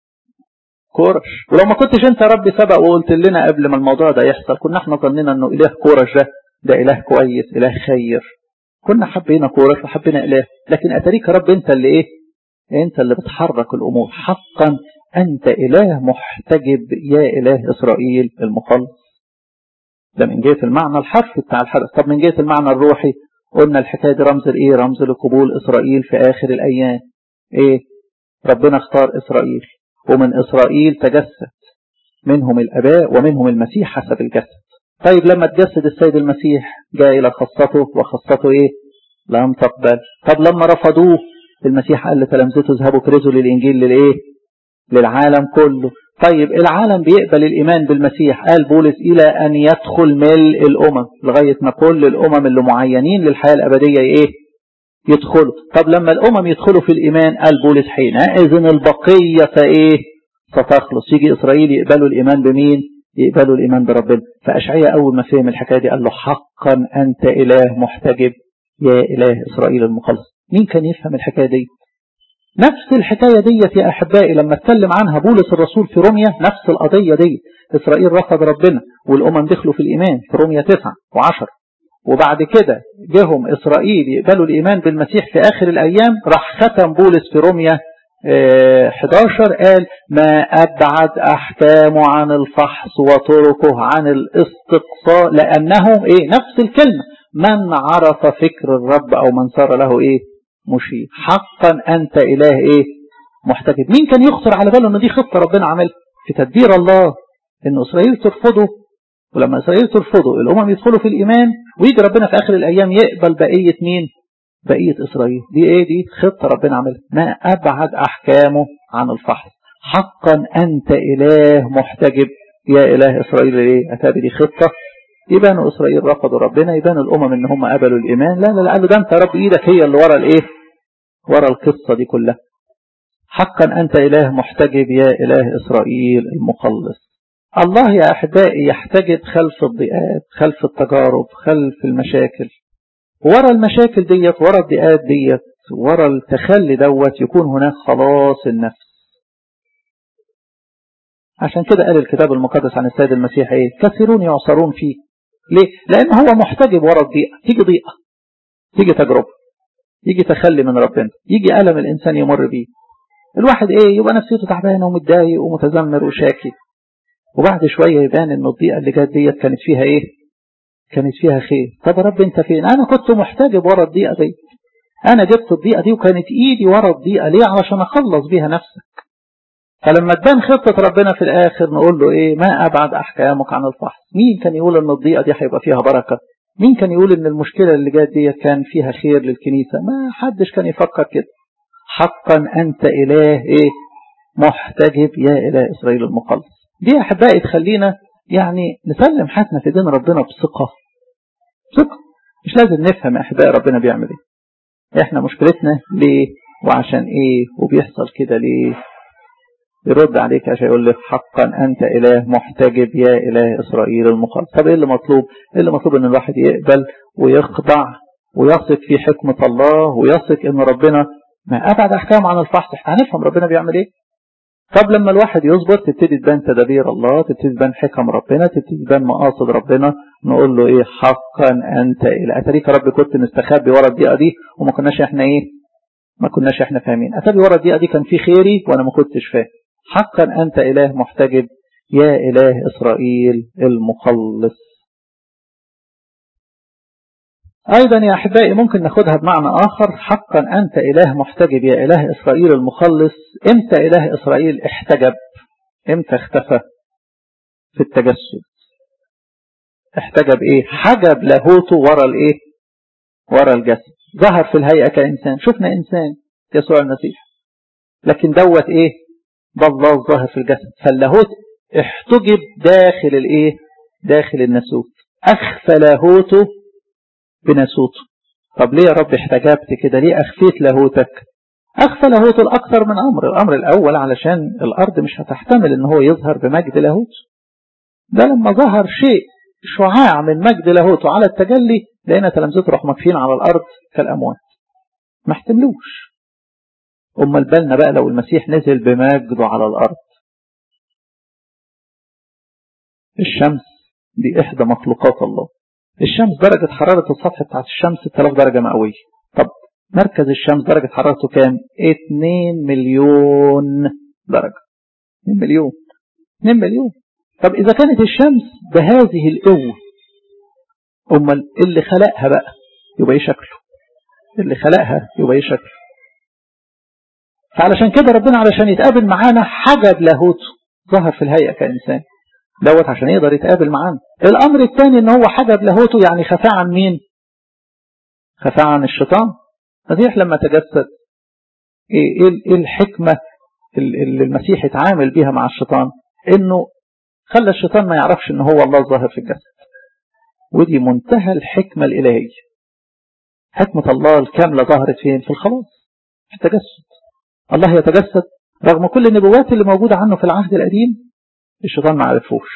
كورش ولو ما كنتش أنت يا رب سبق وقلت لنا قبل ما الموضوع ده يحصل كنا احنا ظننا أنه إله كورش ده ده إله كويس إله خير كنا حبينا كورش وحبينا إله لكن أتريك يا رب أنت اللي إيه أنت اللي بتحرك الأمور حقا أنت إله محتجب يا إله إسرائيل المخلص ده من جهة المعنى الحرفي بتاع الحدث طب من جهة المعنى الروحي قلنا الحكاية دي رمز لإيه رمز لقبول إسرائيل في آخر الأيام إيه ربنا اختار إسرائيل ومن إسرائيل تجسد منهم الأباء ومنهم المسيح حسب الجسد طيب لما تجسد السيد المسيح جاء إلى خاصته وخاصته إيه لم تقبل طب لما رفضوه المسيح قال لتلامذته اذهبوا كرزوا للإنجيل للإيه للعالم كله طيب العالم بيقبل الإيمان بالمسيح قال بولس إلى أن يدخل ملء الأمم لغاية ما كل الأمم اللي معينين للحياة الأبدية إيه يدخلوا طب لما الأمم يدخلوا في الإيمان قال بولس حينئذ البقية فإيه ستخلص يجي إسرائيل يقبلوا الإيمان بمين يقبلوا الإيمان بربنا فأشعية أول ما فهم الحكاية دي قال له حقا أنت إله محتجب يا إله إسرائيل المخلص مين كان يفهم الحكاية دي نفس الحكاية ديت يا أحبائي لما اتكلم عنها بولس الرسول في روميا نفس القضية دي إسرائيل رفض ربنا والأمم دخلوا في الإيمان في روميا 9 و10 وبعد كده جهم إسرائيل يقبلوا الإيمان بالمسيح في آخر الأيام راح ختم بولس في روميا 11 قال ما أبعد أحكامه عن الفحص وطرقه عن الاستقصاء لأنه إيه نفس الكلمة من عرف فكر الرب أو من صار له إيه مشير حقا أنت إله إيه محتجب مين كان يخطر على باله أن دي خطة ربنا عملها في تدبير الله أن إسرائيل ترفضه ولما إسرائيل ترفضه الأمم يدخلوا في الإيمان ويجي ربنا في آخر الأيام يقبل بقية مين بقية إسرائيل دي إيه دي خطة ربنا عملها ما أبعد أحكامه عن الفحص حقا أنت إله محتجب يا إله إسرائيل إيه أتابي دي خطة يبان إسرائيل رفضوا ربنا يبان الأمم إن هم قبلوا الإيمان لا لا لا قالوا ده أنت رب إيدك هي اللي ورا الإيه ورا القصة دي كلها حقا أنت إله محتجب يا إله إسرائيل المخلص الله يا أحبائي يحتجب خلف الضيقات خلف التجارب خلف المشاكل ورا المشاكل ديت ورا الضيقات ديت ورا التخلي دوت يكون هناك خلاص النفس عشان كده قال الكتاب المقدس عن السيد المسيح ايه كثيرون يعصرون فيه ليه لان هو محتجب ورا الضيقه تيجي ضيقه تيجي تجربه يجي تخلي من ربنا يجي ألم الإنسان يمر بيه الواحد ايه يبقى نفسيته تعبانه ومتضايق ومتذمر وشاكي وبعد شوية يبان ان الضيقة اللي جت ديت كانت فيها ايه كانت فيها خير طب يا رب انت فين انا كنت محتجب ورا الضيقة دي انا جبت الضيقة دي وكانت ايدي ورا الضيقة ليه علشان اخلص بيها نفسك فلما تبان خطة ربنا في الاخر نقول له ايه ما ابعد احكامك عن الفحص مين كان يقول ان الضيقة دي هيبقى فيها بركة مين كان يقول ان المشكلة اللي جات دي كان فيها خير للكنيسة ما حدش كان يفكر كده حقا انت اله ايه محتجب يا اله اسرائيل المخلص دي يا احبائي تخلينا يعني نسلم حياتنا في دين ربنا بثقة ثقة مش لازم نفهم يا احبائي ربنا بيعمل ايه احنا مشكلتنا ليه وعشان ايه وبيحصل كده ليه يرد عليك عشان يقول لك حقا انت اله محتجب يا اله اسرائيل المخلص طب ايه اللي مطلوب ايه اللي مطلوب ان الواحد يقبل ويخضع ويثق في حكمة الله ويثق ان ربنا ما ابعد احكام عن الفحص احنا هنفهم ربنا بيعمل ايه طب لما الواحد يصبر تبتدي تبان تدابير الله تبتدي تبان حكم ربنا تبتدي تبان مقاصد ربنا نقول له ايه حقا انت الى اتريك يا رب كنت مستخبي ورا الضيقه دي وما كناش احنا ايه ما كناش احنا فاهمين اتاري ورا الدقيقه دي كان في خيري وانا ما كنتش فاهم حقا انت اله محتجب يا اله اسرائيل المخلص ايضا يا احبائي ممكن ناخدها بمعنى اخر حقا انت اله محتجب يا اله اسرائيل المخلص امتى اله اسرائيل احتجب امتى اختفى في التجسد احتجب ايه حجب لاهوته ورا الايه ورا الجسد ظهر في الهيئة كإنسان شفنا إنسان يسوع المسيح لكن دوت إيه ده الله ظاهر في الجسد فاللاهوت احتجب داخل الإيه داخل الناسوت أخفى لاهوته بناسوته طب ليه يا رب احتجبت كده ليه أخفيت لاهوتك أخفى لاهوته الأكثر من أمر الأمر الأول علشان الأرض مش هتحتمل إن هو يظهر بمجد لاهوته ده لما ظهر شيء شعاع من مجد لاهوته على التجلي لقينا تلامذته راحوا مكفين على الارض كالاموات ما احتملوش امال بالنا بقى لو المسيح نزل بمجده على الارض الشمس دي احدى مخلوقات الله الشمس درجة حرارة السطح بتاعت الشمس 6000 درجة مئوية طب مركز الشمس درجة حرارته كام 2 مليون درجة 2 مليون 2 مليون طب إذا كانت الشمس بهذه القوة أمال اللي خلقها بقى يبقى ايه شكله اللي خلقها يبقى ايه شكله فعلشان كده ربنا علشان يتقابل معانا حجب لاهوته ظهر في الهيئة كإنسان دوت عشان يقدر يتقابل معانا الأمر الثاني ان هو حجب لاهوته يعني خفاه عن مين خفاه عن الشيطان المسيح لما تجسد ايه, إيه الحكمة اللي المسيح اتعامل بيها مع الشيطان انه خلى الشيطان ما يعرفش ان هو الله ظاهر في الجسد ودي منتهى الحكمة الإلهية حكمة الله الكاملة ظهرت فين في الخلاص في التجسد الله يتجسد رغم كل النبوات اللي موجودة عنه في العهد القديم الشيطان ما عرفوش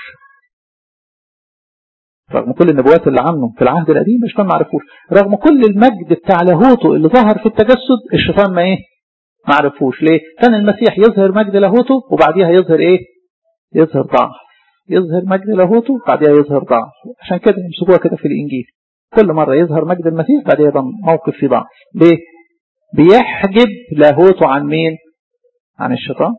رغم كل النبوات اللي عنه في العهد القديم الشيطان ما عرفوش رغم كل المجد بتاع لاهوته اللي ظهر في التجسد الشيطان ما ايه ما عرفوش ليه كان المسيح يظهر مجد لاهوته وبعديها يظهر ايه يظهر ضعف يظهر مجد لاهوته بعدها يظهر ضعف عشان كده يمسكوها كده في الإنجيل كل مرة يظهر مجد المسيح بعدها يبقى موقف فيه ضعف ليه بيحجب لاهوته عن مين عن الشيطان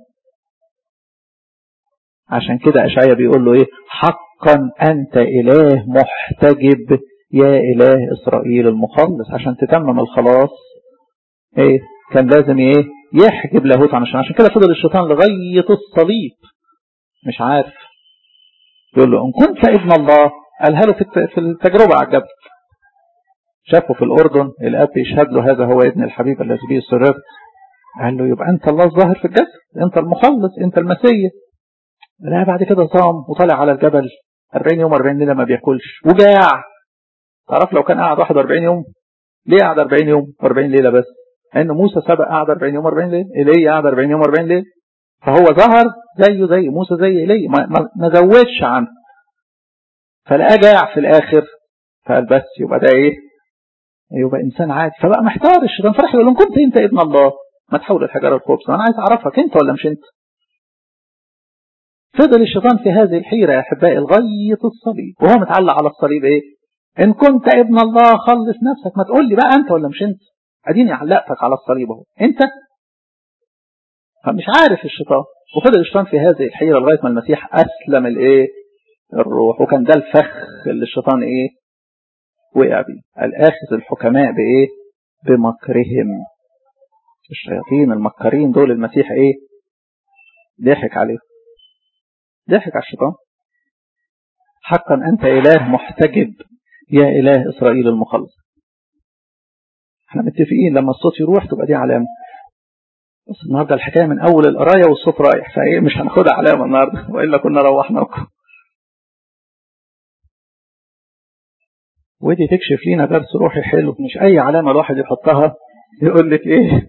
عشان كده أشعيا بيقول له إيه حقا أنت إله محتجب يا إله إسرائيل المخلص عشان تتمم الخلاص إيه كان لازم إيه يحجب لاهوته عن الشيطان عشان كده فضل الشيطان لغاية الصليب مش عارف يقول له إن كنت ابن الله قالها له في التجربة على الجبل شافه في الأردن الأب يشهد له هذا هو ابن الحبيب الذي به السرر قال له يبقى أنت الله الظاهر في الجسد أنت المخلص أنت المسيح لا بعد كده صام وطلع على الجبل 40 يوم 40 ليلة ما بياكلش وجاع تعرف لو كان قاعد 41 يوم ليه قاعد 40 يوم 40 ليلة بس لأن موسى سبق قاعد 40 يوم 40 ليلة إيليا قاعد 40 يوم 40 ليلة فهو ظهر زيه زي موسى زي إيليا ما, ما, ما زودش عنه فلقى جاع في الآخر فقال بس يبقى ده إيه يبقى إنسان عادي فبقى محتار الشيطان فرح يقول لهم كنت أنت ابن الله ما تحول الحجارة الخبز أنا عايز أعرفك أنت ولا مش أنت فضل الشيطان في هذه الحيرة يا أحبائي لغاية الصليب وهو متعلق على الصليب إيه إن كنت ابن الله خلص نفسك ما تقول لي بقى أنت ولا مش أنت أديني علقتك على الصليب أهو أنت فمش عارف الشيطان وفضل الشيطان في هذه الحيرة لغاية ما المسيح أسلم الإيه الروح وكان ده الفخ اللي الشيطان إيه وقع بيه الآخذ الحكماء بإيه بمكرهم الشياطين المكرين دول المسيح إيه ضحك عليهم ضحك على الشيطان حقا أنت إله محتجب يا إله إسرائيل المخلص احنا متفقين لما الصوت يروح تبقى دي علامة بس النهاردة الحكاية من أول القراية والصوت رايح فإيه مش هناخدها علامة النهاردة وإلا كنا روحناكم ودي تكشف لينا درس روحي حلو مش أي علامة الواحد يحطها يقول لك إيه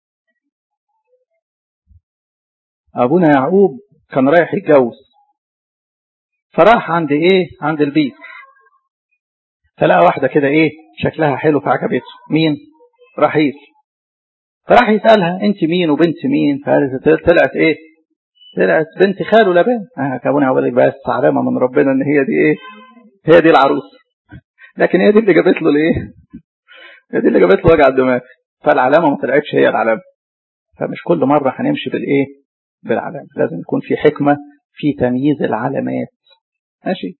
أبونا يعقوب كان رايح يتجوز فراح عند إيه عند البيت فلقى واحدة كده إيه شكلها حلو فعجبته مين رحيل فراح يسألها أنت مين وبنت مين فقالت طلعت إيه طلعت بنت خاله لبان آه كابونا يقول لك بس علامة من ربنا إن هي دي إيه هي دي العروس لكن هي دي اللي جابت له الايه هي دي اللي جابت له وجع الدماغ فالعلامة ما طلعتش هي العلامة فمش كل مرة هنمشي بالإيه بالعلامة لازم يكون في حكمة في تمييز العلامات ماشي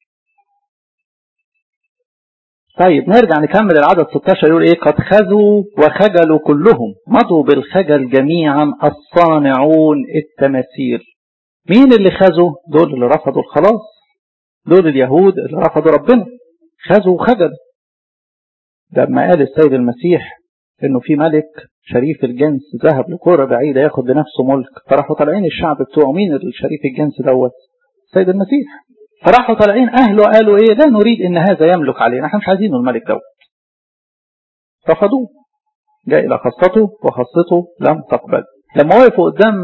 طيب نرجع نكمل العدد 16 يقول ايه قد خذوا وخجلوا كلهم مضوا بالخجل جميعا الصانعون التماثيل مين اللي خذوا دول اللي رفضوا الخلاص دول اليهود اللي رفضوا ربنا خذوا وخجلوا ده لما قال السيد المسيح انه في ملك شريف الجنس ذهب لكرة بعيدة ياخد لنفسه ملك فراحوا طالعين الشعب بتوعه مين الشريف الجنس دوت السيد المسيح فراحوا طالعين اهله قالوا ايه لا نريد ان هذا يملك علينا احنا مش عايزينه الملك دوت رفضوه جاء الى خاصته وخاصته لم تقبل لما وقفوا قدام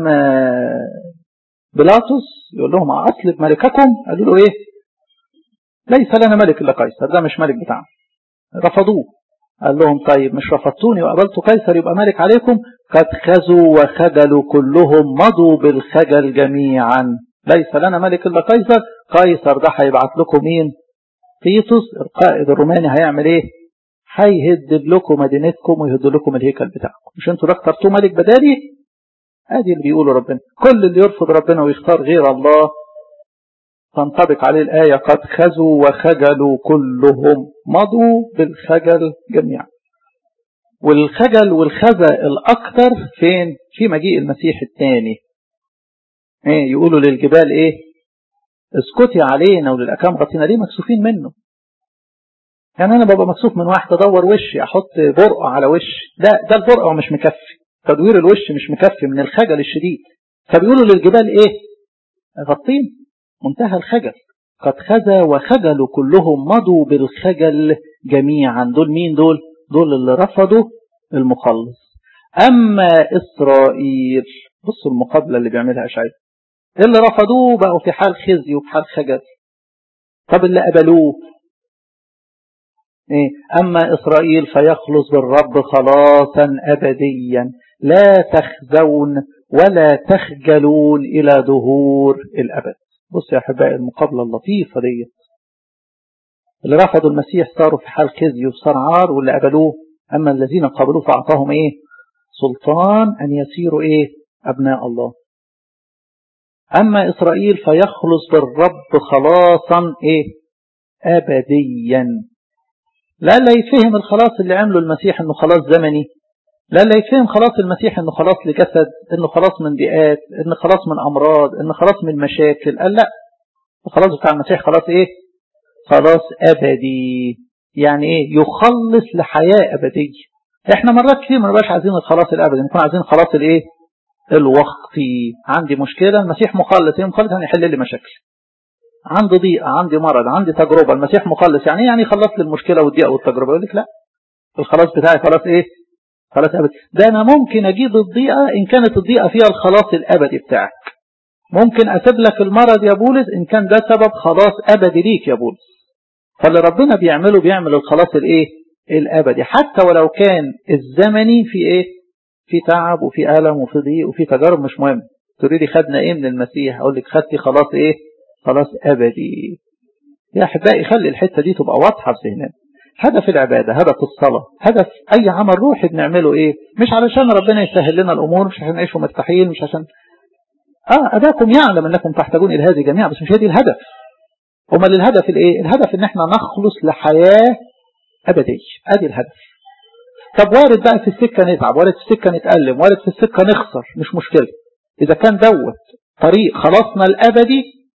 بيلاطس يقول لهم اصلب ملككم قالوا له ايه ليس لنا ملك الا قيصر ده مش ملك بتاعنا رفضوه قال لهم طيب مش رفضتوني وقبلتوا قيصر يبقى ملك عليكم قد خزوا وخجلوا كلهم مضوا بالخجل جميعا ليس لنا ملك الا قيصر قيصر ده هيبعت لكم مين تيتوس القائد الروماني هيعمل ايه هيهدد لكم مدينتكم ويهد لكم الهيكل بتاعكم مش انتوا ده اخترتوه ملك بدالي ادي اللي بيقوله ربنا كل اللي يرفض ربنا ويختار غير الله تنطبق عليه الآية قد خزوا وخجلوا كلهم مضوا بالخجل جميعا والخجل والخزى الأكثر فين في مجيء المسيح الثاني ايه يقولوا للجبال ايه اسكتي علينا وللأكام غطينا ليه مكسوفين منه يعني انا ببقى مكسوف من واحد ادور وشي احط برقع على وشي لا ده البرقع مش مكفي تدوير الوش مش مكفي من الخجل الشديد فبيقولوا للجبال ايه غطين منتهى الخجل قد خزى وخجلوا كلهم مضوا بالخجل جميعا دول مين دول دول اللي رفضوا المخلص أما إسرائيل بصوا المقابلة اللي بيعملها أشعياء اللي رفضوه بقوا في حال خزي وفي حال خجل طب اللي قبلوه إيه؟ أما إسرائيل فيخلص بالرب خلاصا أبديا لا تخزون ولا تخجلون إلى ظهور الأبد بص يا أحبائي المقابلة اللطيفة ديت اللي رفضوا المسيح صاروا في حال خزي وصار عار واللي قبلوه أما الذين قبلوه فأعطاهم إيه سلطان أن يصيروا إيه أبناء الله أما إسرائيل فيخلص بالرب خلاصا إيه أبديا لا لا يفهم الخلاص اللي عمله المسيح انه خلاص زمني لا لا يفهم خلاص المسيح انه خلاص لجسد انه خلاص من بيئات انه خلاص من امراض انه خلاص من مشاكل قال لا الخلاص بتاع المسيح خلاص ايه خلاص ابدي يعني ايه يخلص لحياة ابدية احنا مرات كتير ما نبقاش عايزين الخلاص الابدي نكون عايزين خلاص الايه الوقتي عندي مشكلة المسيح مخلص ايه مخلص يعني يحل لي مشاكل عندي ضيقة عندي مرض عندي تجربة المسيح مخلص يعني يعني خلص لي المشكلة والضيقة والتجربة يقول لك لا الخلاص بتاعي خلاص ايه خلاص أبدي ده أنا ممكن أجيب الضيقة إن كانت الضيقة فيها الخلاص الأبدي بتاعك ممكن أسيب لك المرض يا بولس إن كان ده سبب خلاص أبدي ليك يا بولس فاللي ربنا بيعمله بيعمل الخلاص الإيه الأبدي حتى ولو كان الزمني في إيه في تعب وفي ألم وفي ضيق وفي تجارب مش مهم تريدي خدنا إيه من المسيح أقول لك خدتي خلاص إيه خلاص أبدي يا أحبائي خلي الحتة دي تبقى واضحة في ذهننا هدف العبادة هدف الصلاة هدف أي عمل روحي بنعمله إيه مش علشان ربنا يسهل لنا الأمور مش عشان نعيش مرتاحين مش عشان آه أباكم يعلم أنكم تحتاجون إلى هذه جميعا بس مش هذه الهدف أمال الهدف الإيه الهدف إن إحنا نخلص لحياة أبدية أدي الهدف طب وارد بقى في السكة نتعب وارد في السكة نتألم وارد في السكة نخسر مش مشكلة إذا كان دوت طريق خلاصنا الأبدي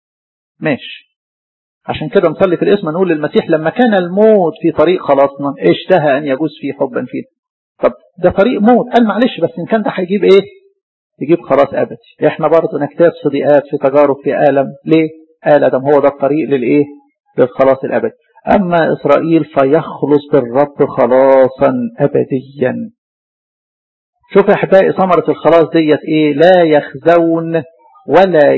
ماشي عشان كده نصلي في الاسم نقول للمسيح لما كان الموت في طريق خلاصنا اشتهى أن يجوز فيه حبا فينا طب ده طريق موت قال معلش بس إن كان ده هيجيب إيه يجيب خلاص أبدي إحنا برضه نكتاب في ضيقات في تجارب في ألم ليه قال أدم هو ده الطريق للإيه للخلاص الأبدي أما إسرائيل فيخلص بالرب خلاصا أبديا شوف يا أحبائي ثمرة الخلاص ديت إيه لا يخزون ولا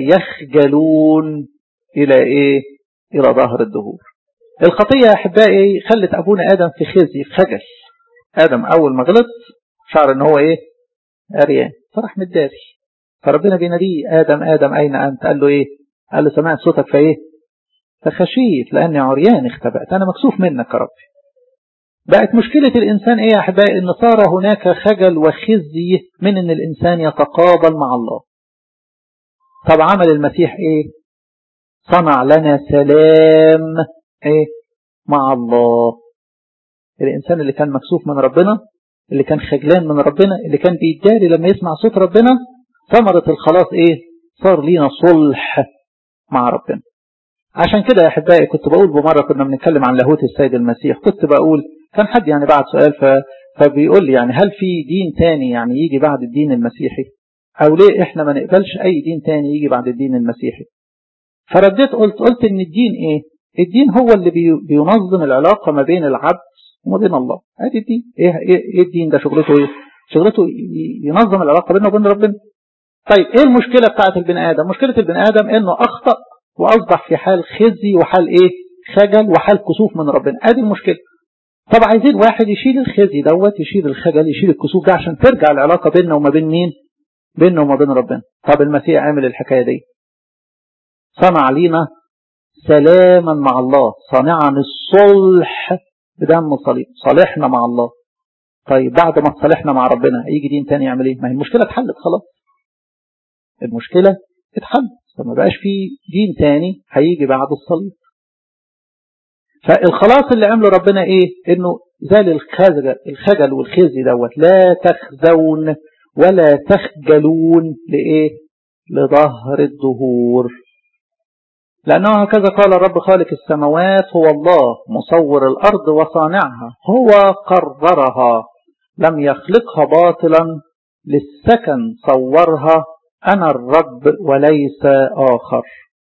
يخجلون إلى إيه إلى ظهر الدهور الخطية يا أحبائي خلت أبونا آدم في خزي في خجل آدم أول ما غلط شعر إن هو إيه أريان فراح متداري فربنا بيناديه آدم آدم أين أنت قال له إيه قال له سمعت صوتك فإيه فخشيت لأني عريان اختبأت أنا مكسوف منك يا ربي بقت مشكلة الإنسان إيه يا أحبائي إن صار هناك خجل وخزي من إن الإنسان يتقابل مع الله طب عمل المسيح إيه صنع لنا سلام إيه مع الله الإنسان اللي كان مكسوف من ربنا اللي كان خجلان من ربنا اللي كان بيتجاري لما يسمع صوت ربنا ثمرة الخلاص إيه صار لينا صلح مع ربنا عشان كده يا أحبائي كنت بقول بمرة كنا بنتكلم عن لاهوت السيد المسيح كنت بقول كان حد يعني بعد سؤال ف... فبيقول لي يعني هل في دين تاني يعني يجي بعد الدين المسيحي أو ليه إحنا ما نقبلش أي دين تاني يجي بعد الدين المسيحي فرديت قلت قلت إن الدين إيه الدين هو اللي بي... بينظم العلاقة ما بين العبد وما بين الله ادي الدين ايه ايه الدين ده شغلته ايه شغلته ينظم العلاقه بينه وبين ربنا طيب ايه المشكله بتاعت البني ادم مشكله البني ادم انه اخطا واصبح في حال خزي وحال ايه خجل وحال كسوف من ربنا ادي المشكله طب عايزين واحد يشيل الخزي دوت يشيل الخجل يشيل الكسوف ده عشان ترجع العلاقه بيننا وما بين مين بيننا وما بين ربنا طب المسيح عمل الحكايه دي صنع لينا سلاما مع الله صانعا الصلح بدم الصليب صالحنا مع الله طيب بعد ما صالحنا مع ربنا يجي دين تاني يعمل ايه ما هي المشكله اتحلت خلاص المشكله اتحلت فما بقاش في دين تاني هيجي بعد الصليب فالخلاص اللي عمله ربنا ايه انه زال الخجل الخجل والخزي دوت لا تخزون ولا تخجلون لايه لظهر الظهور لأنه هكذا قال الرب خالق السماوات هو الله مصور الأرض وصانعها هو قررها لم يخلقها باطلا للسكن صورها أنا الرب وليس آخر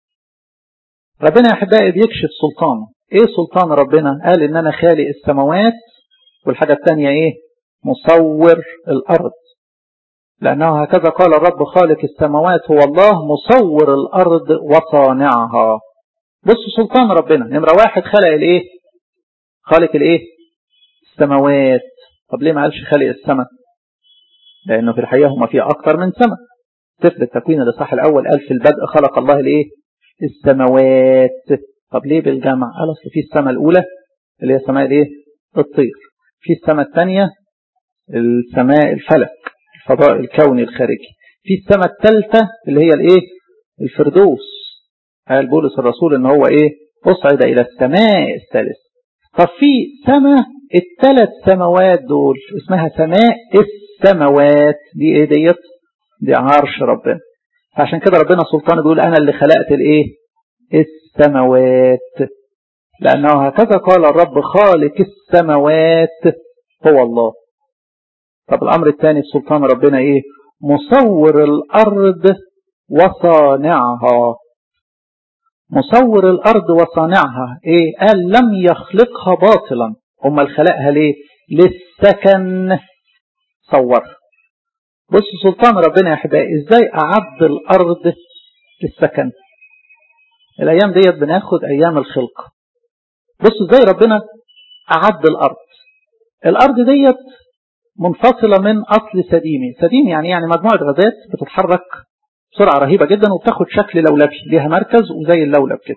ربنا يا أحبائي بيكشف سلطانه إيه سلطان ربنا قال إن أنا خالق السماوات والحاجة الثانية إيه مصور الأرض لأنه هكذا قال الرب خالق السماوات هو الله مصور الأرض وصانعها بص سلطان ربنا نمرة واحد خلق الإيه خالق الإيه السماوات طب ليه ما قالش خالق السماء لأنه في الحقيقة هما فيها أكتر من سماء سفر التكوين الإصحاح الأول قال في البدء خلق الله الإيه السماوات طب ليه بالجمع قال أصل في السماء الأولى اللي هي سماء الإيه الطير في السماء الثانية السماء الفلك الفضاء الكوني الخارجي في السماء الثالثة اللي هي الايه الفردوس قال بولس الرسول ان هو ايه اصعد الى السماء الثالث طب في سماء الثلاث سماوات دول اسمها سماء السماوات دي ايه ديت دي عرش ربنا عشان كده ربنا سلطان بيقول انا اللي خلقت الايه السماوات لانه هكذا قال الرب خالق السماوات هو الله طب الأمر الثاني سلطان ربنا إيه مصور الأرض وصانعها مصور الأرض وصانعها إيه قال لم يخلقها باطلا هم خلقها ليه للسكن صورها بص سلطان ربنا يا أحبائي إزاي أعد الأرض للسكن الأيام ديت بناخد أيام الخلق بص إزاي ربنا أعد الأرض الأرض ديت منفصلة من أصل سديمي سديمي يعني يعني مجموعة غازات بتتحرك بسرعة رهيبة جدا وبتاخد شكل لولبي ليها مركز وزي اللولب كده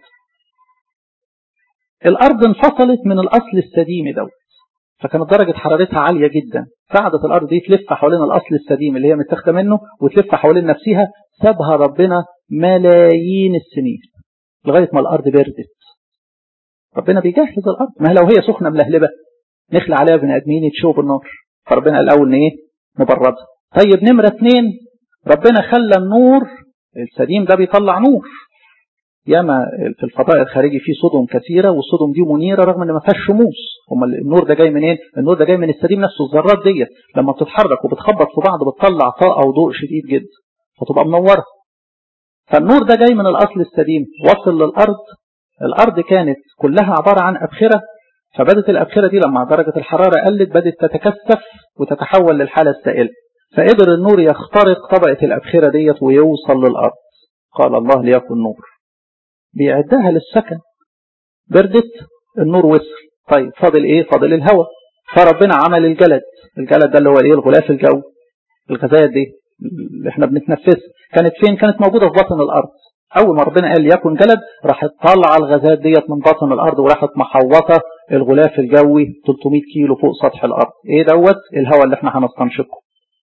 الأرض انفصلت من الأصل السديمي دوت فكانت درجة حرارتها عالية جدا ساعدت الأرض دي تلف حوالين الأصل السديم اللي هي متاخده منه وتلف حوالين نفسها سابها ربنا ملايين السنين لغاية ما الأرض بردت ربنا بيجهز الأرض ما لو هي سخنة ملهلبة نخلع عليها بني آدمين يتشووا بالنار فربنا الأول إيه نبردها طيب نمرة اتنين ربنا خلى النور السديم ده بيطلع نور ياما في الفضاء الخارجي في صدم كثيرة والصدم دي منيرة رغم ان ما فيهاش شموس هم النور ده جاي منين؟ النور ده جاي من السديم نفسه الذرات ديت لما بتتحرك وبتخبط في بعض بتطلع طاقة وضوء شديد جدا فتبقى منورة فالنور ده جاي من الأصل السديم وصل للأرض الأرض كانت كلها عبارة عن أبخرة فبدت الأبخرة دي لما درجة الحرارة قلت بدت تتكثف وتتحول للحالة السائلة فقدر النور يخترق طبقة الأبخرة ديت ويوصل للأرض قال الله ليكن نور بيعدها للسكن بردت النور وصل طيب فاضل ايه فاضل الهواء فربنا عمل الجلد الجلد ده اللي هو ايه الغلاف الجوي الغازات دي اللي احنا بنتنفسها كانت فين كانت موجودة في بطن الأرض أول ما ربنا قال يكن جلد راحت طالعة الغازات ديت من بطن الأرض وراحت محوطة الغلاف الجوي 300 كيلو فوق سطح الارض ايه دوت الهواء اللي احنا هنستنشقه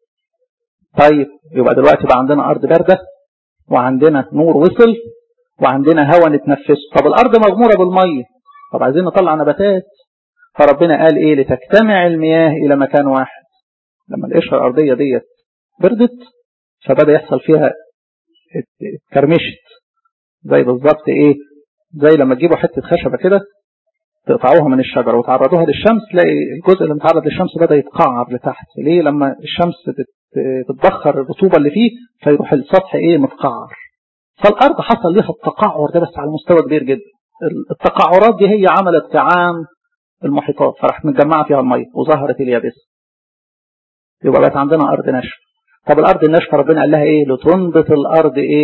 طيب يبقى دلوقتي بقى عندنا ارض بارده وعندنا نور وصل وعندنا هواء نتنفسه طب الارض مغموره بالميه طب عايزين نطلع نباتات فربنا قال ايه لتجتمع المياه الى مكان واحد لما القشره الارضيه ديت بردت فبدا يحصل فيها اتكرمشت زي بالظبط ايه زي لما تجيبوا حته خشبه كده تقطعوها من الشجره وتعرضوها للشمس تلاقي الجزء اللي متعرض للشمس بدا يتقعر لتحت ليه لما الشمس تتبخر الرطوبه اللي فيه فيروح السطح ايه متقعر فالارض حصل لها التقعر ده بس على مستوى كبير جدا التقعرات دي هي عملت كعام المحيطات فراح متجمعه فيها الميه وظهرت اليابسه يبقى بقت عندنا ارض ناشفه طب الارض الناشفه ربنا قال لها ايه لتنبت الارض ايه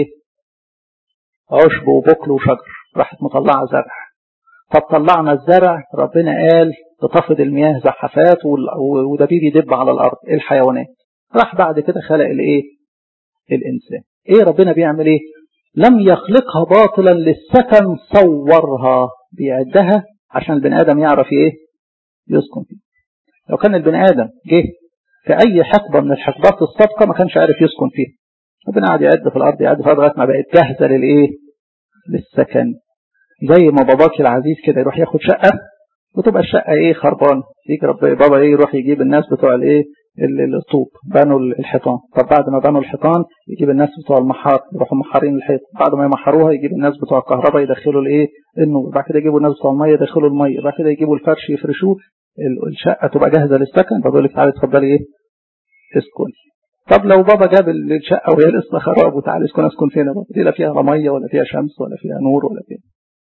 عشب وبكل وشجر راحت مطلعه زرع طب طلعنا الزرع ربنا قال تطفد المياه زحفات وده بيجي يدب على الارض الحيوانات راح بعد كده خلق الايه الانسان ايه ربنا بيعمل ايه لم يخلقها باطلا للسكن صورها بيعدها عشان البني ادم يعرف ايه يسكن فيه لو كان البني ادم جه في اي حقبه من الحقبات السابقه ما كانش عارف يسكن فيها ربنا قاعد يعد في الارض يعد في الارض لغايه ما بقت جاهزه للايه للسكن زي ما باباك العزيز كده يروح ياخد شقه وتبقى الشقه ايه خربانه يجي رب بابا ايه يروح يجيب الناس بتوع الايه الطوب بنوا الحيطان طب بعد ما بنوا الحيطان يجيب الناس بتوع المحار يروحوا محارين الحيط بعد ما يمحروها يجيب الناس بتوع الكهرباء يدخلوا الايه النور بعد كده يجيبوا الناس بتوع الميه يدخلوا الميه بعد كده يجيبوا الفرش يفرشوه الشقه تبقى جاهزه للسكن بقول لك تعالي اتفضلي ايه اسكني طب لو بابا جاب الشقه وهي لسه خراب وتعالي اسكن اسكن فين بابا دي لا فيها لا ميه ولا فيها شمس ولا فيها نور ولا فيها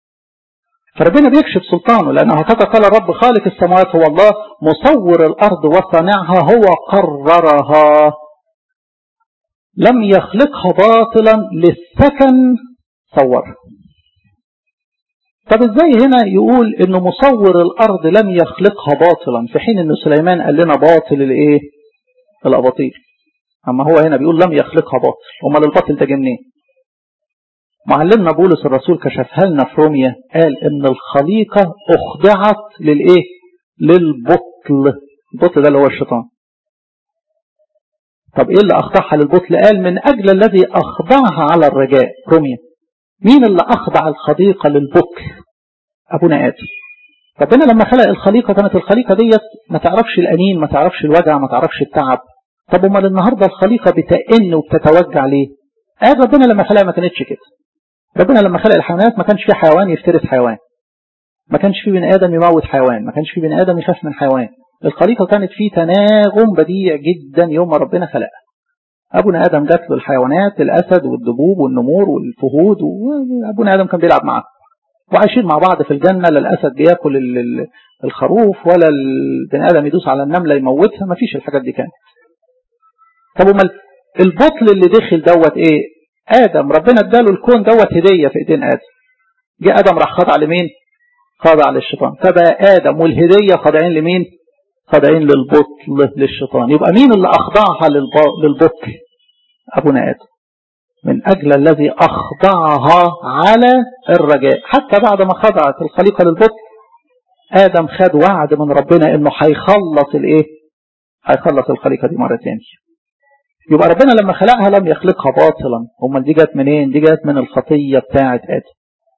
فربنا بيكشف سلطانه لأنه هكذا قال الرب خالق السماوات هو الله مصور الأرض وصانعها هو قررها لم يخلقها باطلا للسكن صورها طب ازاي هنا يقول انه مصور الارض لم يخلقها باطلا في حين ان سليمان قال لنا باطل الايه الاباطيل اما هو هنا بيقول لم يخلقها باطل امال الباطل ده جه منين معلمنا بولس الرسول كشفها لنا في روميا قال ان الخليقة اخضعت للايه للبطل البطل ده اللي هو الشيطان طب ايه اللي اخضعها للبطل قال من اجل الذي اخضعها على الرجاء روميا مين اللي اخضع الخليقة للبطل ابونا ادم ربنا لما خلق الخليقة كانت الخليقة ديت ما تعرفش الانين ما تعرفش الوجع ما تعرفش التعب طب امال النهارده الخليقة بتئن وبتتوجع ليه قال ربنا لما خلقها ما كانتش كده ربنا لما خلق الحيوانات ما كانش في حيوان يفترس حيوان ما كانش في بني ادم يموت حيوان ما كانش في بني ادم يخاف من حيوان الخليقة كانت في تناغم بديع جدا يوم ما ربنا خلقها ابونا ادم جات له الحيوانات الاسد والدبوب والنمور والفهود وابونا ادم كان بيلعب معاه وعايشين مع بعض في الجنه لا الاسد بياكل الخروف ولا البني ادم يدوس على النمله يموتها ما فيش الحاجات دي كانت طب امال البطل اللي دخل دوت ايه ادم ربنا اداله الكون دوت هديه في ايدين ادم جه ادم راح خضع لمين خضع للشيطان فبقى ادم والهديه خاضعين لمين خاضعين للبطل للشيطان يبقى مين اللي اخضعها للبطل ابونا ادم من اجل الذي اخضعها على الرجاء حتى بعد ما خضعت الخليقه للبطل ادم خد وعد من ربنا انه هيخلص الايه هيخلص الخليقه دي مره ثانيه يبقى ربنا لما خلقها لم يخلقها باطلا امال دي جت منين دي جت من الخطيه بتاعه ادم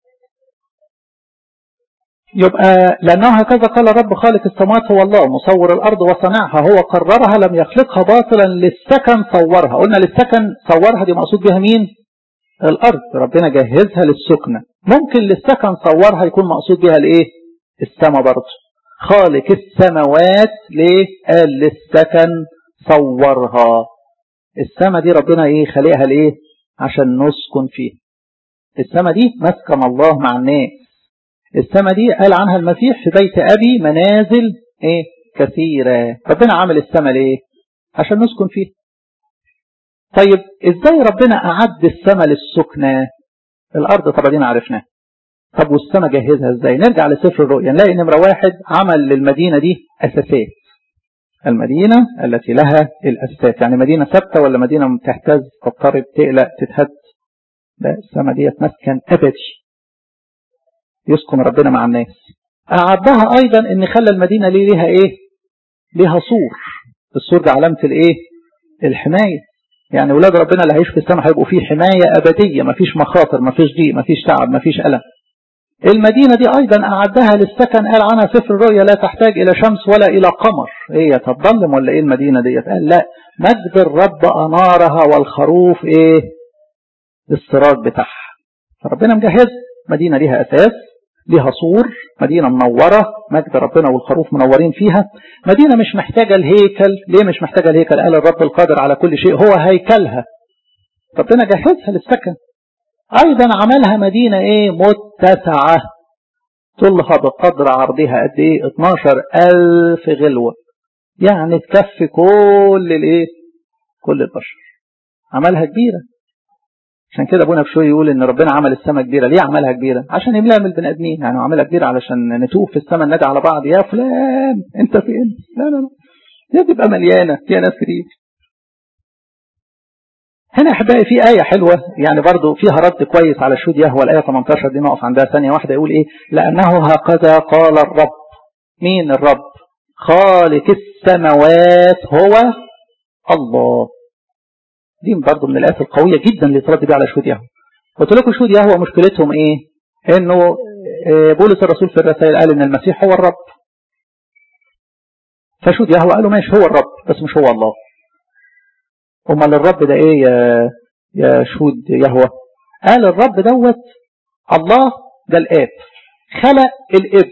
يبقى لأنه هكذا قال رب خالق السماوات هو الله مصور الأرض وصنعها هو قررها لم يخلقها باطلا للسكن صورها قلنا للسكن صورها دي مقصود بها مين الأرض ربنا جهزها للسكنة ممكن للسكن صورها يكون مقصود بها الايه السماء برضه خالق السماوات ليه قال للسكن صورها السماء دي ربنا ايه خلقها ليه عشان نسكن فيها السماء دي مسكن الله مع الناس السماء دي قال عنها المسيح في بيت أبي منازل إيه كثيرة ربنا عمل السماء ليه عشان نسكن فيها طيب إزاي ربنا أعد السماء للسكنة الأرض طبعا دي عرفناها طب والسماء جهزها إزاي نرجع لسفر الرؤيا نلاقي نمرة واحد عمل للمدينة دي أساسات المدينة التي لها الأساسات يعني مدينة ثابتة ولا مدينة تهتز تضطرب تقلق تتهد لا السماء ديت مسكن أبدي يسكن ربنا مع الناس أعدها أيضا إن خلى المدينة ليه ليها إيه ليها سور السور ده علامة الإيه الحماية يعني ولاد ربنا اللي هيعيش في السماء هيبقوا فيه حماية أبدية مفيش مخاطر مفيش ضيق مفيش تعب مفيش ألم المدينة دي أيضا أعدها للسكن قال عنها سفر الرؤيا لا تحتاج إلى شمس ولا إلى قمر إيه تتظلم ولا إيه المدينة دي قال لا مجد الرب أنارها والخروف إيه السراج بتاعها فربنا مجهز مدينة ليها أساس ليها سور مدينة منورة مجد ربنا والخروف منورين فيها مدينة مش محتاجة الهيكل ليه مش محتاجة الهيكل قال الرب القادر على كل شيء هو هيكلها ربنا جهزها للسكن أيضا عملها مدينة إيه متسعة طولها بقدر عرضها قد إيه 12 ألف غلوة يعني تكفي كل الإيه كل البشر عملها كبيرة عشان كده ابونا بشوي يقول ان ربنا عمل السماء كبيره ليه عملها كبيره عشان يملاها من البني ادمين يعني عملها كبيره علشان نتوه في السماء ندعي على بعض يا فلان انت فين لا لا لا هي تبقى مليانه فيها ناس كتير هنا احبائي في آية حلوة يعني برضو فيها رد كويس على شهود يهوى الآية 18 دي نقف عندها ثانية واحدة يقول إيه لأنه هكذا قال الرب مين الرب خالق السماوات هو الله دي برضه من الآيات القوية جدا اللي ترد بيها على شهود يهوى قلت لكم شهود يهوى مشكلتهم ايه انه بولس الرسول في الرسائل قال ان المسيح هو الرب فشهود يهوى قالوا ماشي هو الرب بس مش هو الله امال الرب ده ايه يا يا شهود يهوى قال الرب دوت الله ده الاب خلق الابن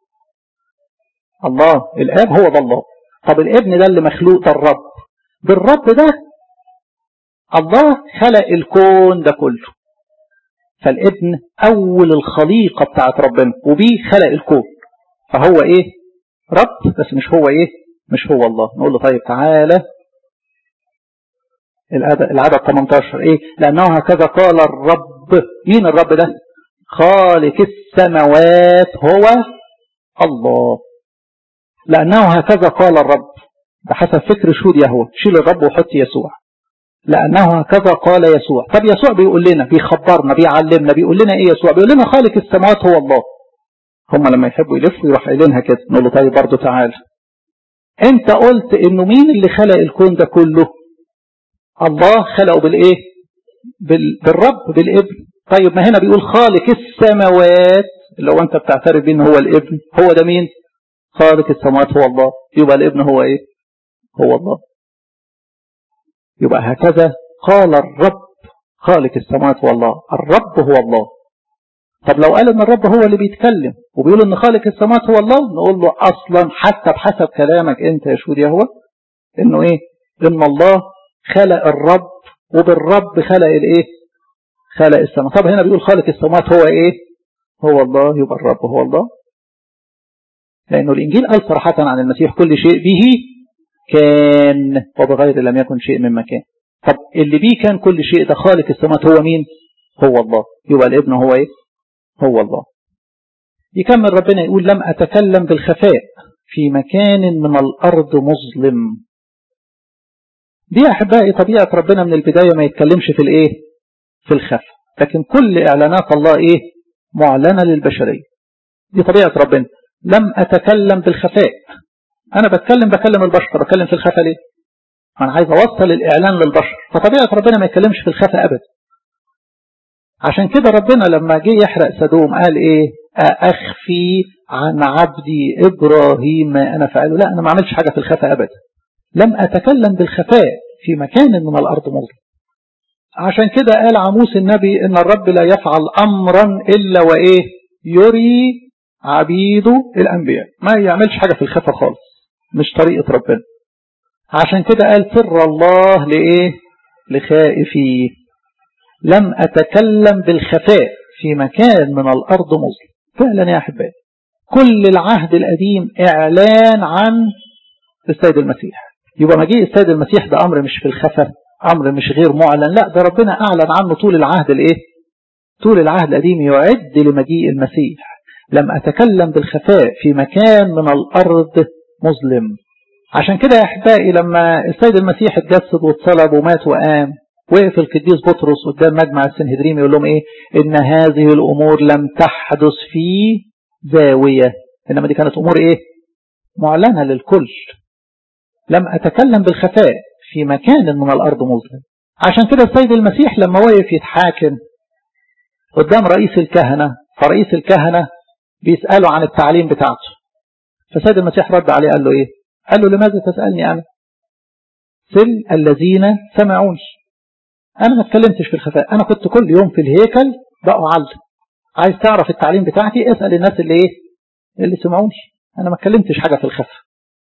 الله الاب هو ده الله طب الابن ده اللي مخلوق ده الرب بالرب ده الله خلق الكون ده كله فالابن أول الخليقة بتاعت ربنا وبيه خلق الكون فهو إيه رب بس مش هو إيه مش هو الله نقول له طيب تعالى العدد 18 إيه لأنه هكذا قال الرب مين الرب ده خالق السماوات هو الله لأنه هكذا قال الرب بحسب فكر شهود يهوه شيل الرب وحط يسوع لأنه هكذا قال يسوع طب يسوع بيقول لنا بيخبرنا بيعلمنا بيقول لنا إيه يسوع بيقول لنا خالق السماوات هو الله هم لما يحبوا يلفوا يروح قايلينها كده نقول له طيب برضه تعالى انت قلت انه مين اللي خلق الكون ده كله الله خلقه بالايه بال... بالرب بالابن طيب ما هنا بيقول خالق السماوات اللي هو انت بتعترف بيه ان هو الابن هو ده مين خالق السماوات هو الله يبقى الابن هو ايه هو الله يبقى هكذا قال الرب خالق السماوات هو الله الرب هو الله طب لو قال ان الرب هو اللي بيتكلم وبيقول ان خالق السماوات هو الله نقول له اصلا حتى بحسب كلامك انت يا شهود يهوى انه ايه ان الله خلق الرب وبالرب خلق الايه خلق السماء طب هنا بيقول خالق السماوات هو ايه هو الله يبقى الرب هو الله لانه الانجيل قال صراحه عن المسيح كل شيء به كان وبغير لم يكن شيء من مكان طب اللي بيه كان كل شيء ده خالق السماوات هو مين هو الله يبقى الابن هو ايه هو الله يكمل ربنا يقول لم أتكلم بالخفاء في مكان من الأرض مظلم دي أحبائي طبيعة ربنا من البداية ما يتكلمش في الإيه في الخفاء لكن كل إعلانات الله إيه معلنة للبشرية دي طبيعة ربنا لم أتكلم بالخفاء أنا بتكلم بكلم البشر بتكلم في الخفاء ليه أنا عايز أوصل الإعلان للبشر فطبيعة ربنا ما يتكلمش في الخفاء أبدا عشان كده ربنا لما جه يحرق سدوم قال ايه أخفي عن عبدي إبراهيم ما أنا فعله لا أنا ما عملتش حاجة في الخفاء أبدا لم أتكلم بالخفاء في مكان من الأرض مظلم عشان كده قال عموس النبي إن الرب لا يفعل أمرا إلا وإيه يري عبيده الأنبياء ما يعملش حاجة في الخفاء خالص مش طريقة ربنا عشان كده قال سر الله لإيه لخائفيه لم أتكلم بالخفاء في مكان من الأرض مظلم فعلا يا أحبائي كل العهد القديم إعلان عن السيد المسيح يبقى مجيء السيد المسيح ده أمر مش في الخفاء أمر مش غير معلن لا ده ربنا أعلن عنه طول العهد الإيه طول العهد القديم يعد لمجيء المسيح لم أتكلم بالخفاء في مكان من الأرض مظلم عشان كده يا أحبائي لما السيد المسيح اتجسد واتصلب ومات وقام وقف القديس بطرس قدام مجمع السنهدريم يقول لهم ايه ان هذه الامور لم تحدث في زاوية إنما دي كانت أمور إيه معلنة للكل لم أتكلم بالخفاء في مكان من الأرض مظلم عشان كده السيد المسيح لما وقف يتحاكم قدام رئيس الكهنة فرئيس الكهنة بيسأله عن التعليم بتاعته فسيد المسيح رد عليه قال له إيه قال له لماذا تسألني أنا سل الذين سمعوني أنا ما اتكلمتش في الخفاء أنا كنت كل يوم في الهيكل بقوا علم عايز تعرف التعليم بتاعتي اسأل الناس اللي إيه اللي سمعوني أنا ما اتكلمتش حاجة في الخفاء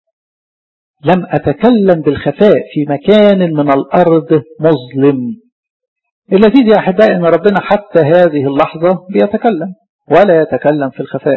لم أتكلم بالخفاء في مكان من الأرض مظلم اللذيذ يا أحبائي أن ربنا حتى هذه اللحظة بيتكلم ولا يتكلم في الخفاء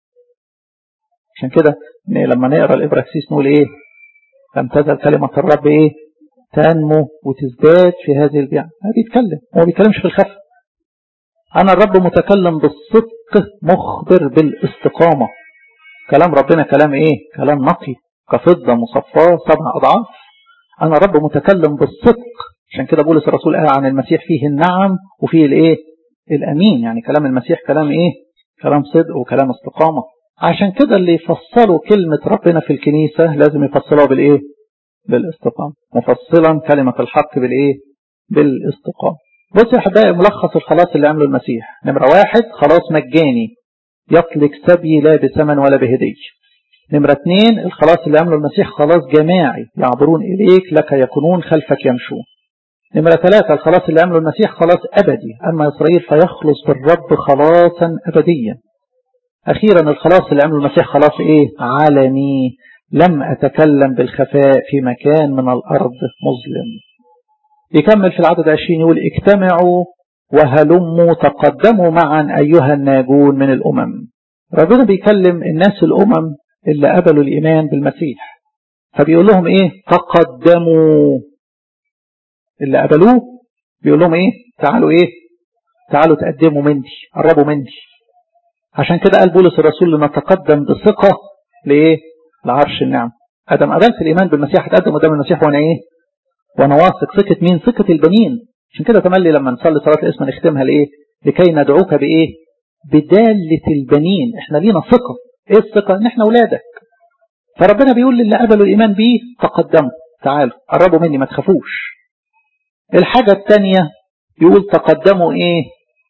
عشان كده لما نقرأ الإبراكسيس نقول إيه لم تزل كلمة الرب إيه تنمو وتزداد في هذه البيعة ما بيتكلم هو ما بيتكلمش في الخفاء أنا الرب متكلم بالصدق مخبر بالاستقامة كلام ربنا كلام إيه كلام نقي كفضة مصفاة سبع أضعاف أنا رب متكلم بالصدق عشان كده بولس الرسول قال عن المسيح فيه النعم وفيه الإيه الأمين يعني كلام المسيح كلام إيه كلام صدق وكلام استقامة عشان كده اللي يفصلوا كلمة ربنا في الكنيسة لازم يفصلوها بالإيه بالاستقامة مفصلا كلمة الحق بالإيه بالاستقامة بص يا أحبائي ملخص الخلاص اللي عمله المسيح نمرة واحد خلاص مجاني يطلق سبي لا بثمن ولا بهدية نمرة اثنين الخلاص اللي عمله المسيح خلاص جماعي يعبرون إليك لك يكونون خلفك يمشون نمرة ثلاثة الخلاص اللي عمله المسيح خلاص أبدي أما إسرائيل فيخلص بالرب خلاصا أبديا أخيرا الخلاص اللي عمله المسيح خلاص إيه عالمي لم أتكلم بالخفاء في مكان من الأرض مظلم يكمل في العدد عشرين يقول اجتمعوا وهلموا تقدموا معا أيها الناجون من الأمم ربنا بيكلم الناس الأمم اللي قبلوا الإيمان بالمسيح فبيقول لهم إيه تقدموا اللي قبلوه بيقول لهم إيه تعالوا إيه تعالوا تقدموا مني قربوا مني عشان كده قال بولس الرسول لنتقدم بثقة لإيه لعرش النعم أدم قبلت الإيمان بالمسيح هتقدم قدام المسيح وأنا إيه وأنا واثق ثقة مين ثقة البنين عشان كده تملي لما نصلي صلاة الاسم نختمها لإيه لكي ندعوك بإيه بدالة البنين احنا لينا ثقة ايه الثقة ان احنا اولادك فربنا بيقول للي قبلوا الايمان بيه تقدموا تعالوا قربوا مني ما تخافوش الحاجة الثانية يقول تقدموا ايه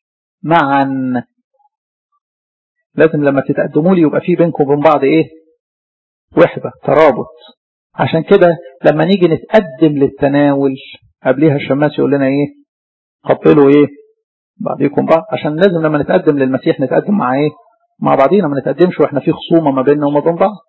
معا لازم لما تتقدموا لي يبقى في بينكم وبين بعض ايه وحدة ترابط عشان كده لما نيجي نتقدم للتناول قبليها الشماس يقول لنا ايه قبلوا ايه بعضيكم بعض عشان لازم لما نتقدم للمسيح نتقدم مع ايه مع بعضينا ما نتقدمش واحنا في خصومة ما بيننا وما بين بعض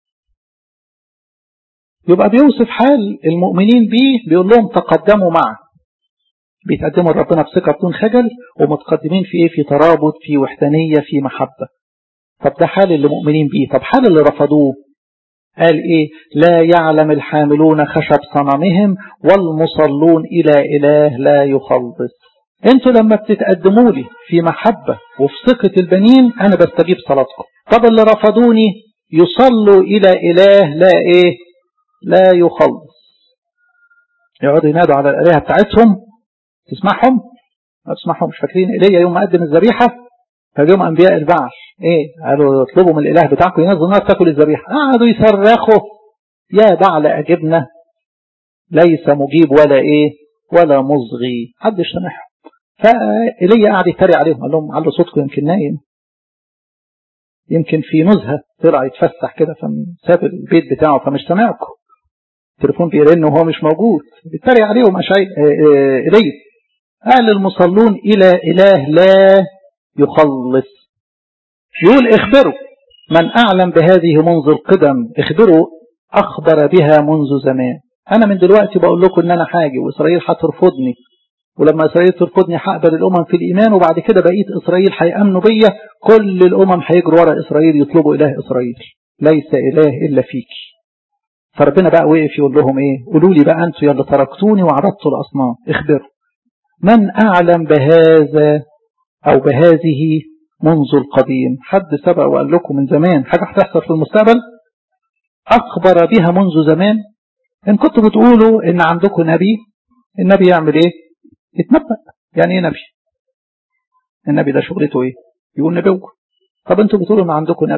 يبقى بيوصف حال المؤمنين بيه بيقول لهم تقدموا معه بيتقدموا لربنا بثقة بدون خجل ومتقدمين في ايه في ترابط في وحدانية في محبة طب ده حال اللي مؤمنين بيه طب حال اللي رفضوه قال ايه لا يعلم الحاملون خشب صنمهم والمصلون الى اله لا يخلص انتوا لما بتتقدموا لي في محبة وفي ثقة البنين انا بستجيب صلاتكم طب اللي رفضوني يصلوا الى اله لا ايه لا يخلص يقعدوا ينادوا على الالهة بتاعتهم تسمعهم ما تسمعهمش فاكرين ايليا يوم ما قدم الذبيحة فجيهم انبياء البعث ايه قالوا اطلبوا من الاله بتاعكم ينزل نار تاكل الذبيحة قعدوا يصرخوا يا بعل اجبنا ليس مجيب ولا ايه ولا مصغي حدش سامعهم فإيليا قعد يتريق عليهم قال لهم علوا صوتكم يمكن نايم يمكن في نزهة طلع يتفسح كده فساب البيت بتاعه فمش سامعكم التليفون بيرن وهو مش موجود بيتريق عليهم أشعي إيليا قال المصلون إلى إله لا يخلص يقول اخبروا من أعلم بهذه منذ القدم اخبروا أخبر بها منذ زمان أنا من دلوقتي بقول لكم إن أنا حاجي وإسرائيل هترفضني ولما إسرائيل ترفضني هقبل الأمم في الإيمان وبعد كده بقية إسرائيل هيأمنوا بيا كل الأمم هيجروا ورا إسرائيل يطلبوا إله إسرائيل ليس إله إلا فيك فربنا بقى وقف يقول لهم إيه قولوا لي بقى أنتوا يلا تركتوني وعرضتوا الأصنام اخبروا من أعلم بهذا أو بهذه منذ القديم حد سبق وقال لكم من زمان حاجة هتحصل في المستقبل أخبر بها منذ زمان إن كنتوا بتقولوا إن عندكم نبي النبي يعمل إيه يتنبأ يعني ايه نبي النبي ده شغلته ايه يقول نبوة طب انتوا بتقولوا ان عندكم نبي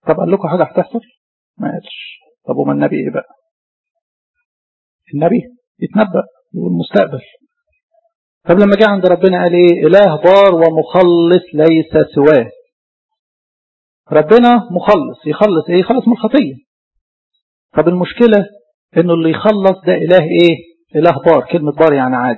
طب قال لكم حاجة هتحصل ما قالش طب وما النبي ايه بقى النبي يتنبأ يقول المستقبل طب لما جه عند ربنا قال ايه اله بار ومخلص ليس سواه ربنا مخلص يخلص ايه يخلص من الخطية طب المشكلة انه اللي يخلص ده اله ايه اله بار كلمة بار يعني عادل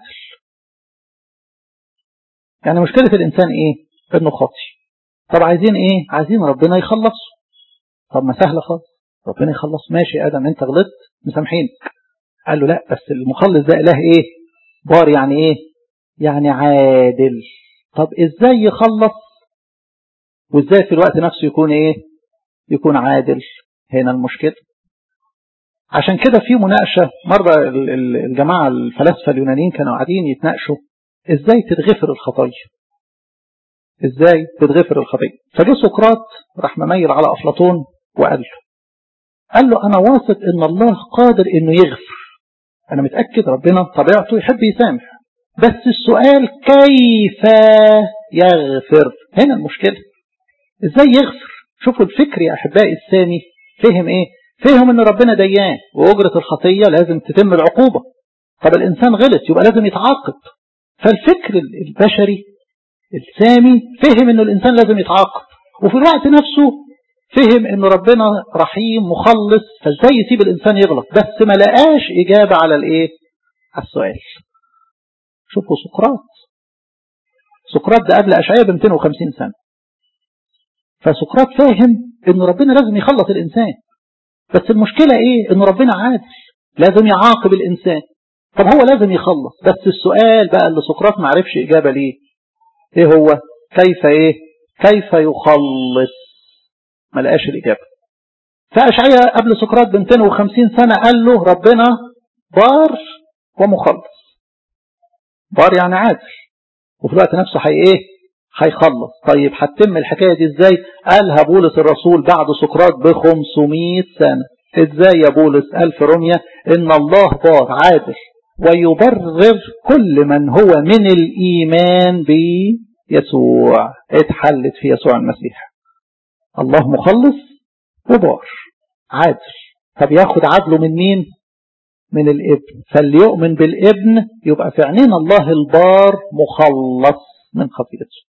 يعني مشكلة الانسان ايه انه خاطي طب عايزين ايه عايزين ربنا يخلصه طب ما سهلة خالص ربنا يخلص ماشي ادم انت غلطت مسامحينك قال له لا بس المخلص ده اله ايه بار يعني ايه يعني عادل طب ازاي يخلص وازاي في الوقت نفسه يكون ايه يكون عادل هنا المشكلة عشان كده في مناقشة مرة الجماعة الفلاسفة اليونانيين كانوا قاعدين يتناقشوا ازاي تتغفر الخطايا ازاي تتغفر الخطية فجه سقراط راح مميل على افلاطون وقال له قال له انا واثق ان الله قادر انه يغفر انا متأكد ربنا طبيعته يحب يسامح بس السؤال كيف يغفر هنا المشكلة ازاي يغفر شوفوا الفكر يا احبائي الثاني فهم ايه فهم ان ربنا ديان واجرة الخطية لازم تتم العقوبة طب الانسان غلط يبقى لازم يتعاقب فالفكر البشري السامي فهم ان الانسان لازم يتعاقب وفي الوقت نفسه فهم ان ربنا رحيم مخلص فازاي يسيب الانسان يغلط بس ما لقاش اجابة على الايه على السؤال شوفوا سقراط سقراط ده قبل اشعياء ب 250 سنة فسقراط فاهم ان ربنا لازم يخلص الانسان بس المشكلة ايه ان ربنا عادل لازم يعاقب الانسان طب هو لازم يخلص بس السؤال بقى اللي سقراط ما عرفش اجابة ليه ايه هو كيف ايه كيف يخلص ما لقاش الاجابة فاشعياء قبل سقراط ب 250 سنة قال له ربنا بار ومخلص بار يعني عادل وفي الوقت نفسه هي ايه هيخلص طيب هتتم الحكاية دي ازاي قالها بولس الرسول بعد سقراط ب 500 سنة ازاي يا بولس قال في روميا ان الله بار عادل ويبرر كل من هو من الايمان بيسوع اتحلت في يسوع المسيح الله مخلص وبار عادل طب ياخد عدله من مين من الابن فاللي يؤمن بالابن يبقى في عينين الله البار مخلص من خطيئته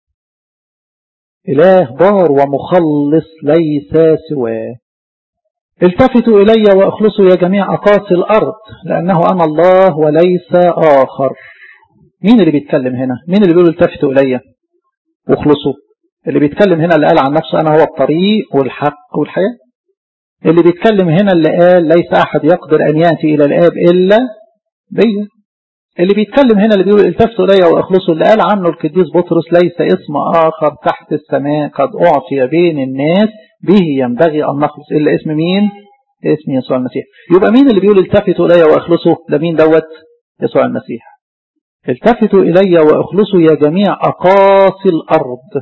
إله بار ومخلص ليس سواه التفتوا إلي وأخلصوا يا جميع أقاصي الأرض لأنه أنا الله وليس آخر مين اللي بيتكلم هنا مين اللي بيقول التفتوا إلي واخلصوا اللي بيتكلم هنا اللي قال عن نفسه أنا هو الطريق والحق والحياة اللي بيتكلم هنا اللي قال ليس أحد يقدر أن يأتي إلى الآب إلا بي اللي بيتكلم هنا اللي بيقول التفتوا إلي وأخلصوا اللي قال عنه القديس بطرس ليس اسم آخر تحت السماء قد أعطي بين الناس به ينبغي أن نخلص إلا اسم مين اسم يسوع المسيح يبقى مين اللي بيقول التفتوا إلي وأخلصوا ده مين دوت يسوع المسيح التفتوا إلي وأخلصوا يا جميع أقاصي الأرض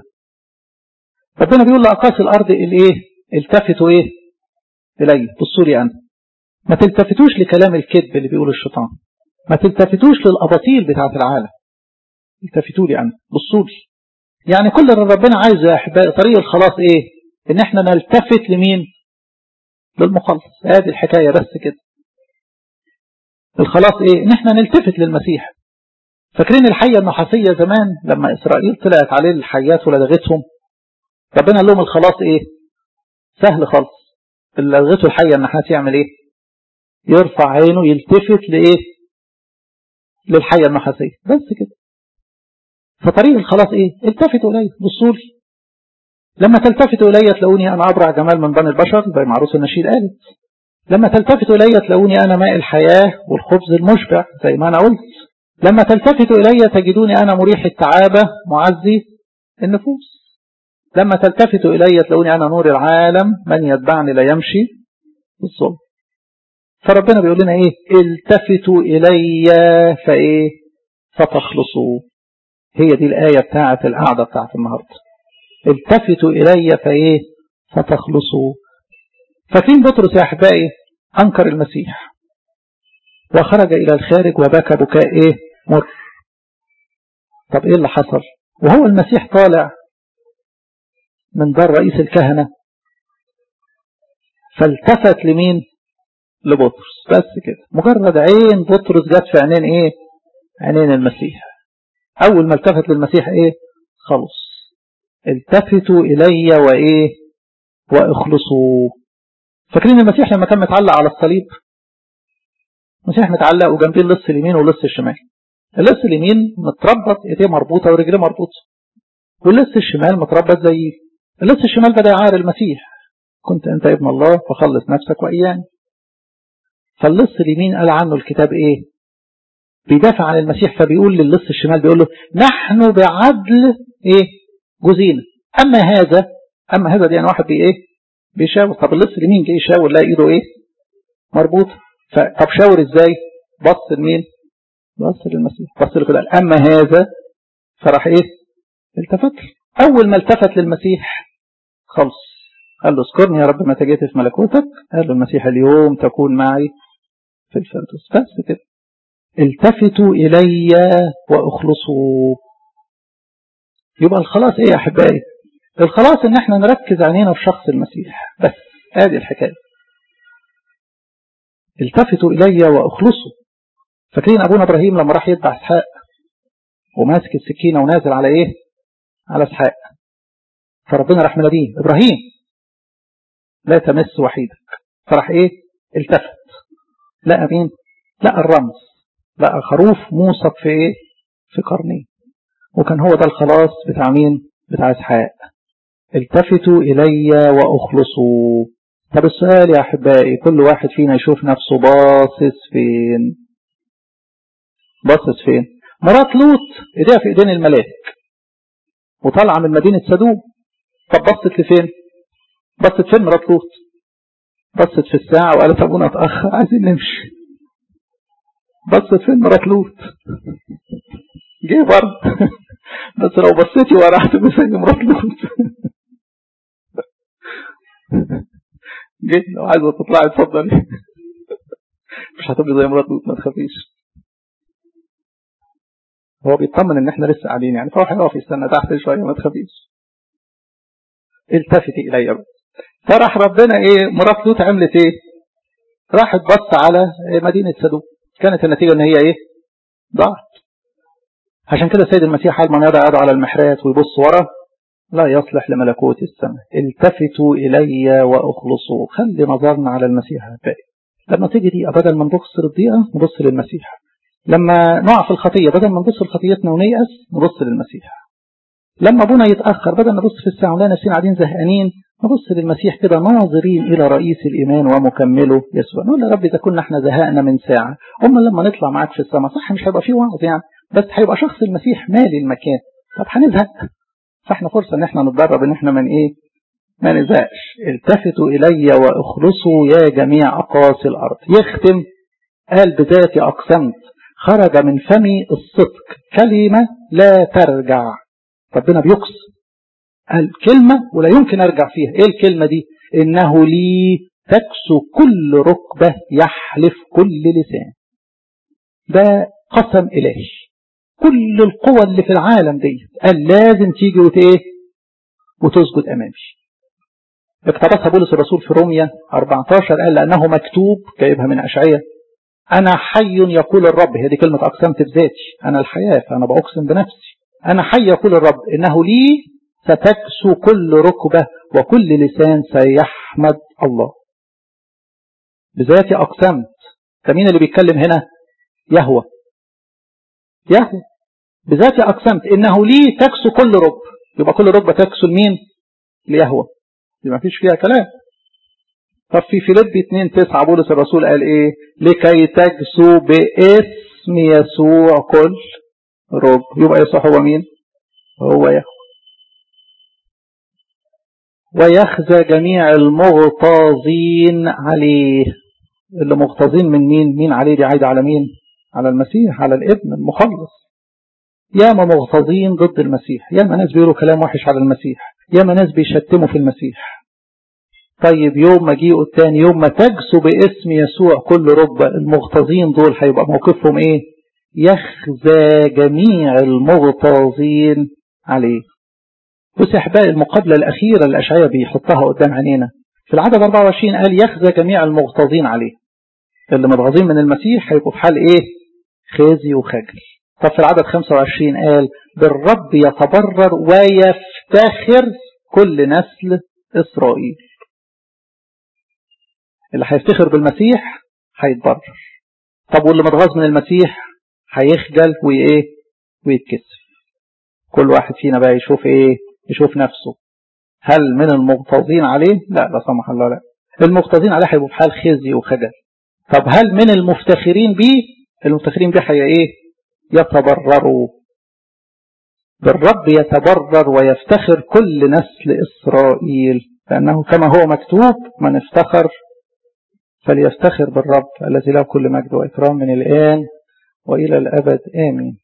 ربنا بيقول لأقاصي الأرض الإيه التفتوا إيه إلي بصوا لي أنا ما تلتفتوش لكلام الكذب اللي بيقوله الشيطان ما تلتفتوش للأباطيل بتاعة العالم التفتوا لي أنا بصوا لي يعني كل اللي ربنا عايزه يا أحبائي طريق الخلاص إيه إن إحنا نلتفت لمين للمخلص هذه الحكاية بس كده الخلاص إيه إن إحنا نلتفت للمسيح فاكرين الحية النحاسية زمان لما إسرائيل طلعت عليه الحيات ولدغتهم ربنا قال لهم الخلاص إيه سهل خالص اللي لغته الحية النحاس يعمل ايه يرفع عينه يلتفت لايه للحية النحاسية بس كده فطريق الخلاص ايه التفتوا الي بصوا لي لما تلتفتوا الي تلاقوني انا ابرع جمال من بني البشر زي ما عروس النشيد قالت لما تلتفتوا الي تلاقوني انا ماء الحياة والخبز المشبع زي ما انا قلت لما تلتفتوا الي تجدوني انا مريح التعابة معزي النفوس لما تلتفتوا إلي تلاقوني أنا نور العالم من يتبعني لا يمشي بالظلم فربنا بيقول لنا إيه التفتوا إلي فإيه فتخلصوا هي دي الآية بتاعة القعدة بتاعة النهاردة التفتوا إلي فإيه فتخلصوا ففين بطرس يا أحبائي أنكر المسيح وخرج إلى الخارج وبكى بكاء إيه مر طب إيه اللي حصل وهو المسيح طالع من دار رئيس الكهنة فالتفت لمين لبطرس بس كده مجرد عين بطرس جت في عينين ايه عينين المسيح اول ما التفت للمسيح ايه خلص التفتوا الي وايه واخلصوا فاكرين المسيح لما كان متعلق على الصليب المسيح متعلق وجنبيه اللص اليمين واللص الشمال اللص اليمين متربط ايديه مربوطه ورجليه مربوطه واللص الشمال متربط زيه اللص الشمال بدا يعار المسيح كنت انت ابن الله فخلص نفسك واياني فاللص اليمين قال عنه الكتاب ايه بيدافع عن المسيح فبيقول للص الشمال بيقول له نحن بعدل ايه جزينا اما هذا اما هذا دي يعني واحد بي ايه بيشاور طب اللص اليمين جه يشاور لا ايده ايه مربوطه طب شاور ازاي بص لمين بص للمسيح بص له كده اما هذا فراح ايه التفت اول ما التفت للمسيح خلص قال له اذكرني يا رب متى جيت في ملكوتك قال له المسيح اليوم تكون معي في الفردوس بس كده التفتوا إلي وأخلصوا يبقى الخلاص إيه يا أحبائي الخلاص إن احنا نركز عينينا في شخص المسيح بس هذه الحكاية التفتوا إلي وأخلصوا فاكرين أبونا إبراهيم لما راح يذبح إسحاق وماسك السكينة ونازل على إيه على إسحاق فربنا راح مناديه إبراهيم لا تمس وحيدك فراح إيه التفت لقى مين لقى الرمز لقى خروف موثق في ايه في قرنيه وكان هو ده الخلاص بتاع مين بتاع اسحاق التفتوا الي واخلصوا طب السؤال يا احبائي كل واحد فينا يشوف نفسه باصص فين باصص فين مرات لوط ايديها في ايدين الملاك وطالعه من مدينه سدوم طب بصت لفين بصت فين مرات لوط بصت في الساعه وقالت ابونا اتاخر عايزين نمشي بصت فين مرات لوط جه برضه بس لو بصيتي ورا هتبقى زي مرات لوط جه لو عايزه تطلعي اتفضلي مش هتبقي زي مرات لوط ما تخافيش هو بيطمن ان احنا لسه قاعدين يعني فهو هيقف يستنى تحت شويه ما تخافيش التفتي الي بقى فراح ربنا ايه مرات لوط عملت ايه راحت بص على مدينه سدوم كانت النتيجة ان هي ايه ضاعت عشان كده السيد المسيح قال من يضع يده على المحرات ويبص ورا لا يصلح لملكوت السماء التفتوا إلي وأخلصوا خلي نظرنا على المسيح الباقي لما تيجي دي بدل ما نبص للضيقة نبص للمسيح لما نقع في الخطية بدل ما نبص لخطيتنا ونيأس نبص للمسيح لما ابونا يتأخر بدل نبص في الساعة ونلاقي نفسنا قاعدين زهقانين نبص للمسيح كده ناظرين إلى رئيس الإيمان ومكمله يسوع نقول يا رب إذا كنا احنا زهقنا من ساعة أما لما نطلع معاك في السماء صح مش هيبقى فيه وعظ يعني بس هيبقى شخص المسيح مالي المكان طب هنزهق فاحنا فرصة إن احنا نتدرب إن احنا من إيه ما نزهقش التفتوا إلي وأخلصوا يا جميع أقاصي الأرض يختم قال بذاتي أقسمت خرج من فمي الصدق كلمة لا ترجع ربنا بيقسم قال كلمة ولا يمكن أرجع فيها إيه الكلمة دي إنه لي تكسو كل ركبة يحلف كل لسان ده قسم إلهي كل القوى اللي في العالم دي قال لازم تيجي وتإيه وتسجد أمامي اقتبسها بولس الرسول في روميا 14 قال لأنه مكتوب جايبها من أشعية أنا حي يقول الرب هي دي كلمة أقسمت بذاتي أنا الحياة فأنا بأقسم بنفسي أنا حي يقول الرب إنه لي ستكسو كل ركبة وكل لسان سيحمد الله بذاتي أقسمت فمين اللي بيتكلم هنا يهوى يهوى بذاتي أقسمت إنه لي تكسو كل ركبة يبقى كل ركبة تكسو لمين ليهوى دي ما فيش فيها كلام طب في فيليب 2 9 بولس الرسول قال ايه لكي تجسو باسم يسوع كل رب يبقى يسوع هو مين هو يهوى ويخزى جميع المغتاظين عليه اللي مغتاظين من مين مين عليه دي عايدة على مين على المسيح على الابن المخلص ياما مغتاظين ضد المسيح ياما ناس بيقولوا كلام وحش على المسيح ياما ناس بيشتموا في المسيح طيب يوم مجيئه الثاني يوم ما تجسوا باسم يسوع كل ركبة المغتاظين دول هيبقى موقفهم ايه يخزى جميع المغتاظين عليه بص يا احبائي المقابلة الأخيرة اللي أشعيا بيحطها قدام عينينا في في العدد 24 قال يخزى جميع المغتاظين عليه اللي متغاظين من المسيح هيبقوا في حال ايه خزي وخجل طب في العدد 25 قال بالرب يتبرر ويفتخر كل نسل إسرائيل اللي هيفتخر بالمسيح هيتبرر طب واللي متغاظ من المسيح هيخجل وايه ويتكسف كل واحد فينا بقى يشوف ايه يشوف نفسه هل من المغتاظين عليه لا لا سمح الله لا المغتاظين عليه هيبقوا في حال خزي وخجل طب هل من المفتخرين بيه المفتخرين بيه هي ايه يتبرروا بالرب يتبرر ويفتخر كل نسل إسرائيل لأنه كما هو مكتوب من افتخر فليفتخر بالرب الذي له كل مجد وإكرام من الآن وإلى الأبد آمين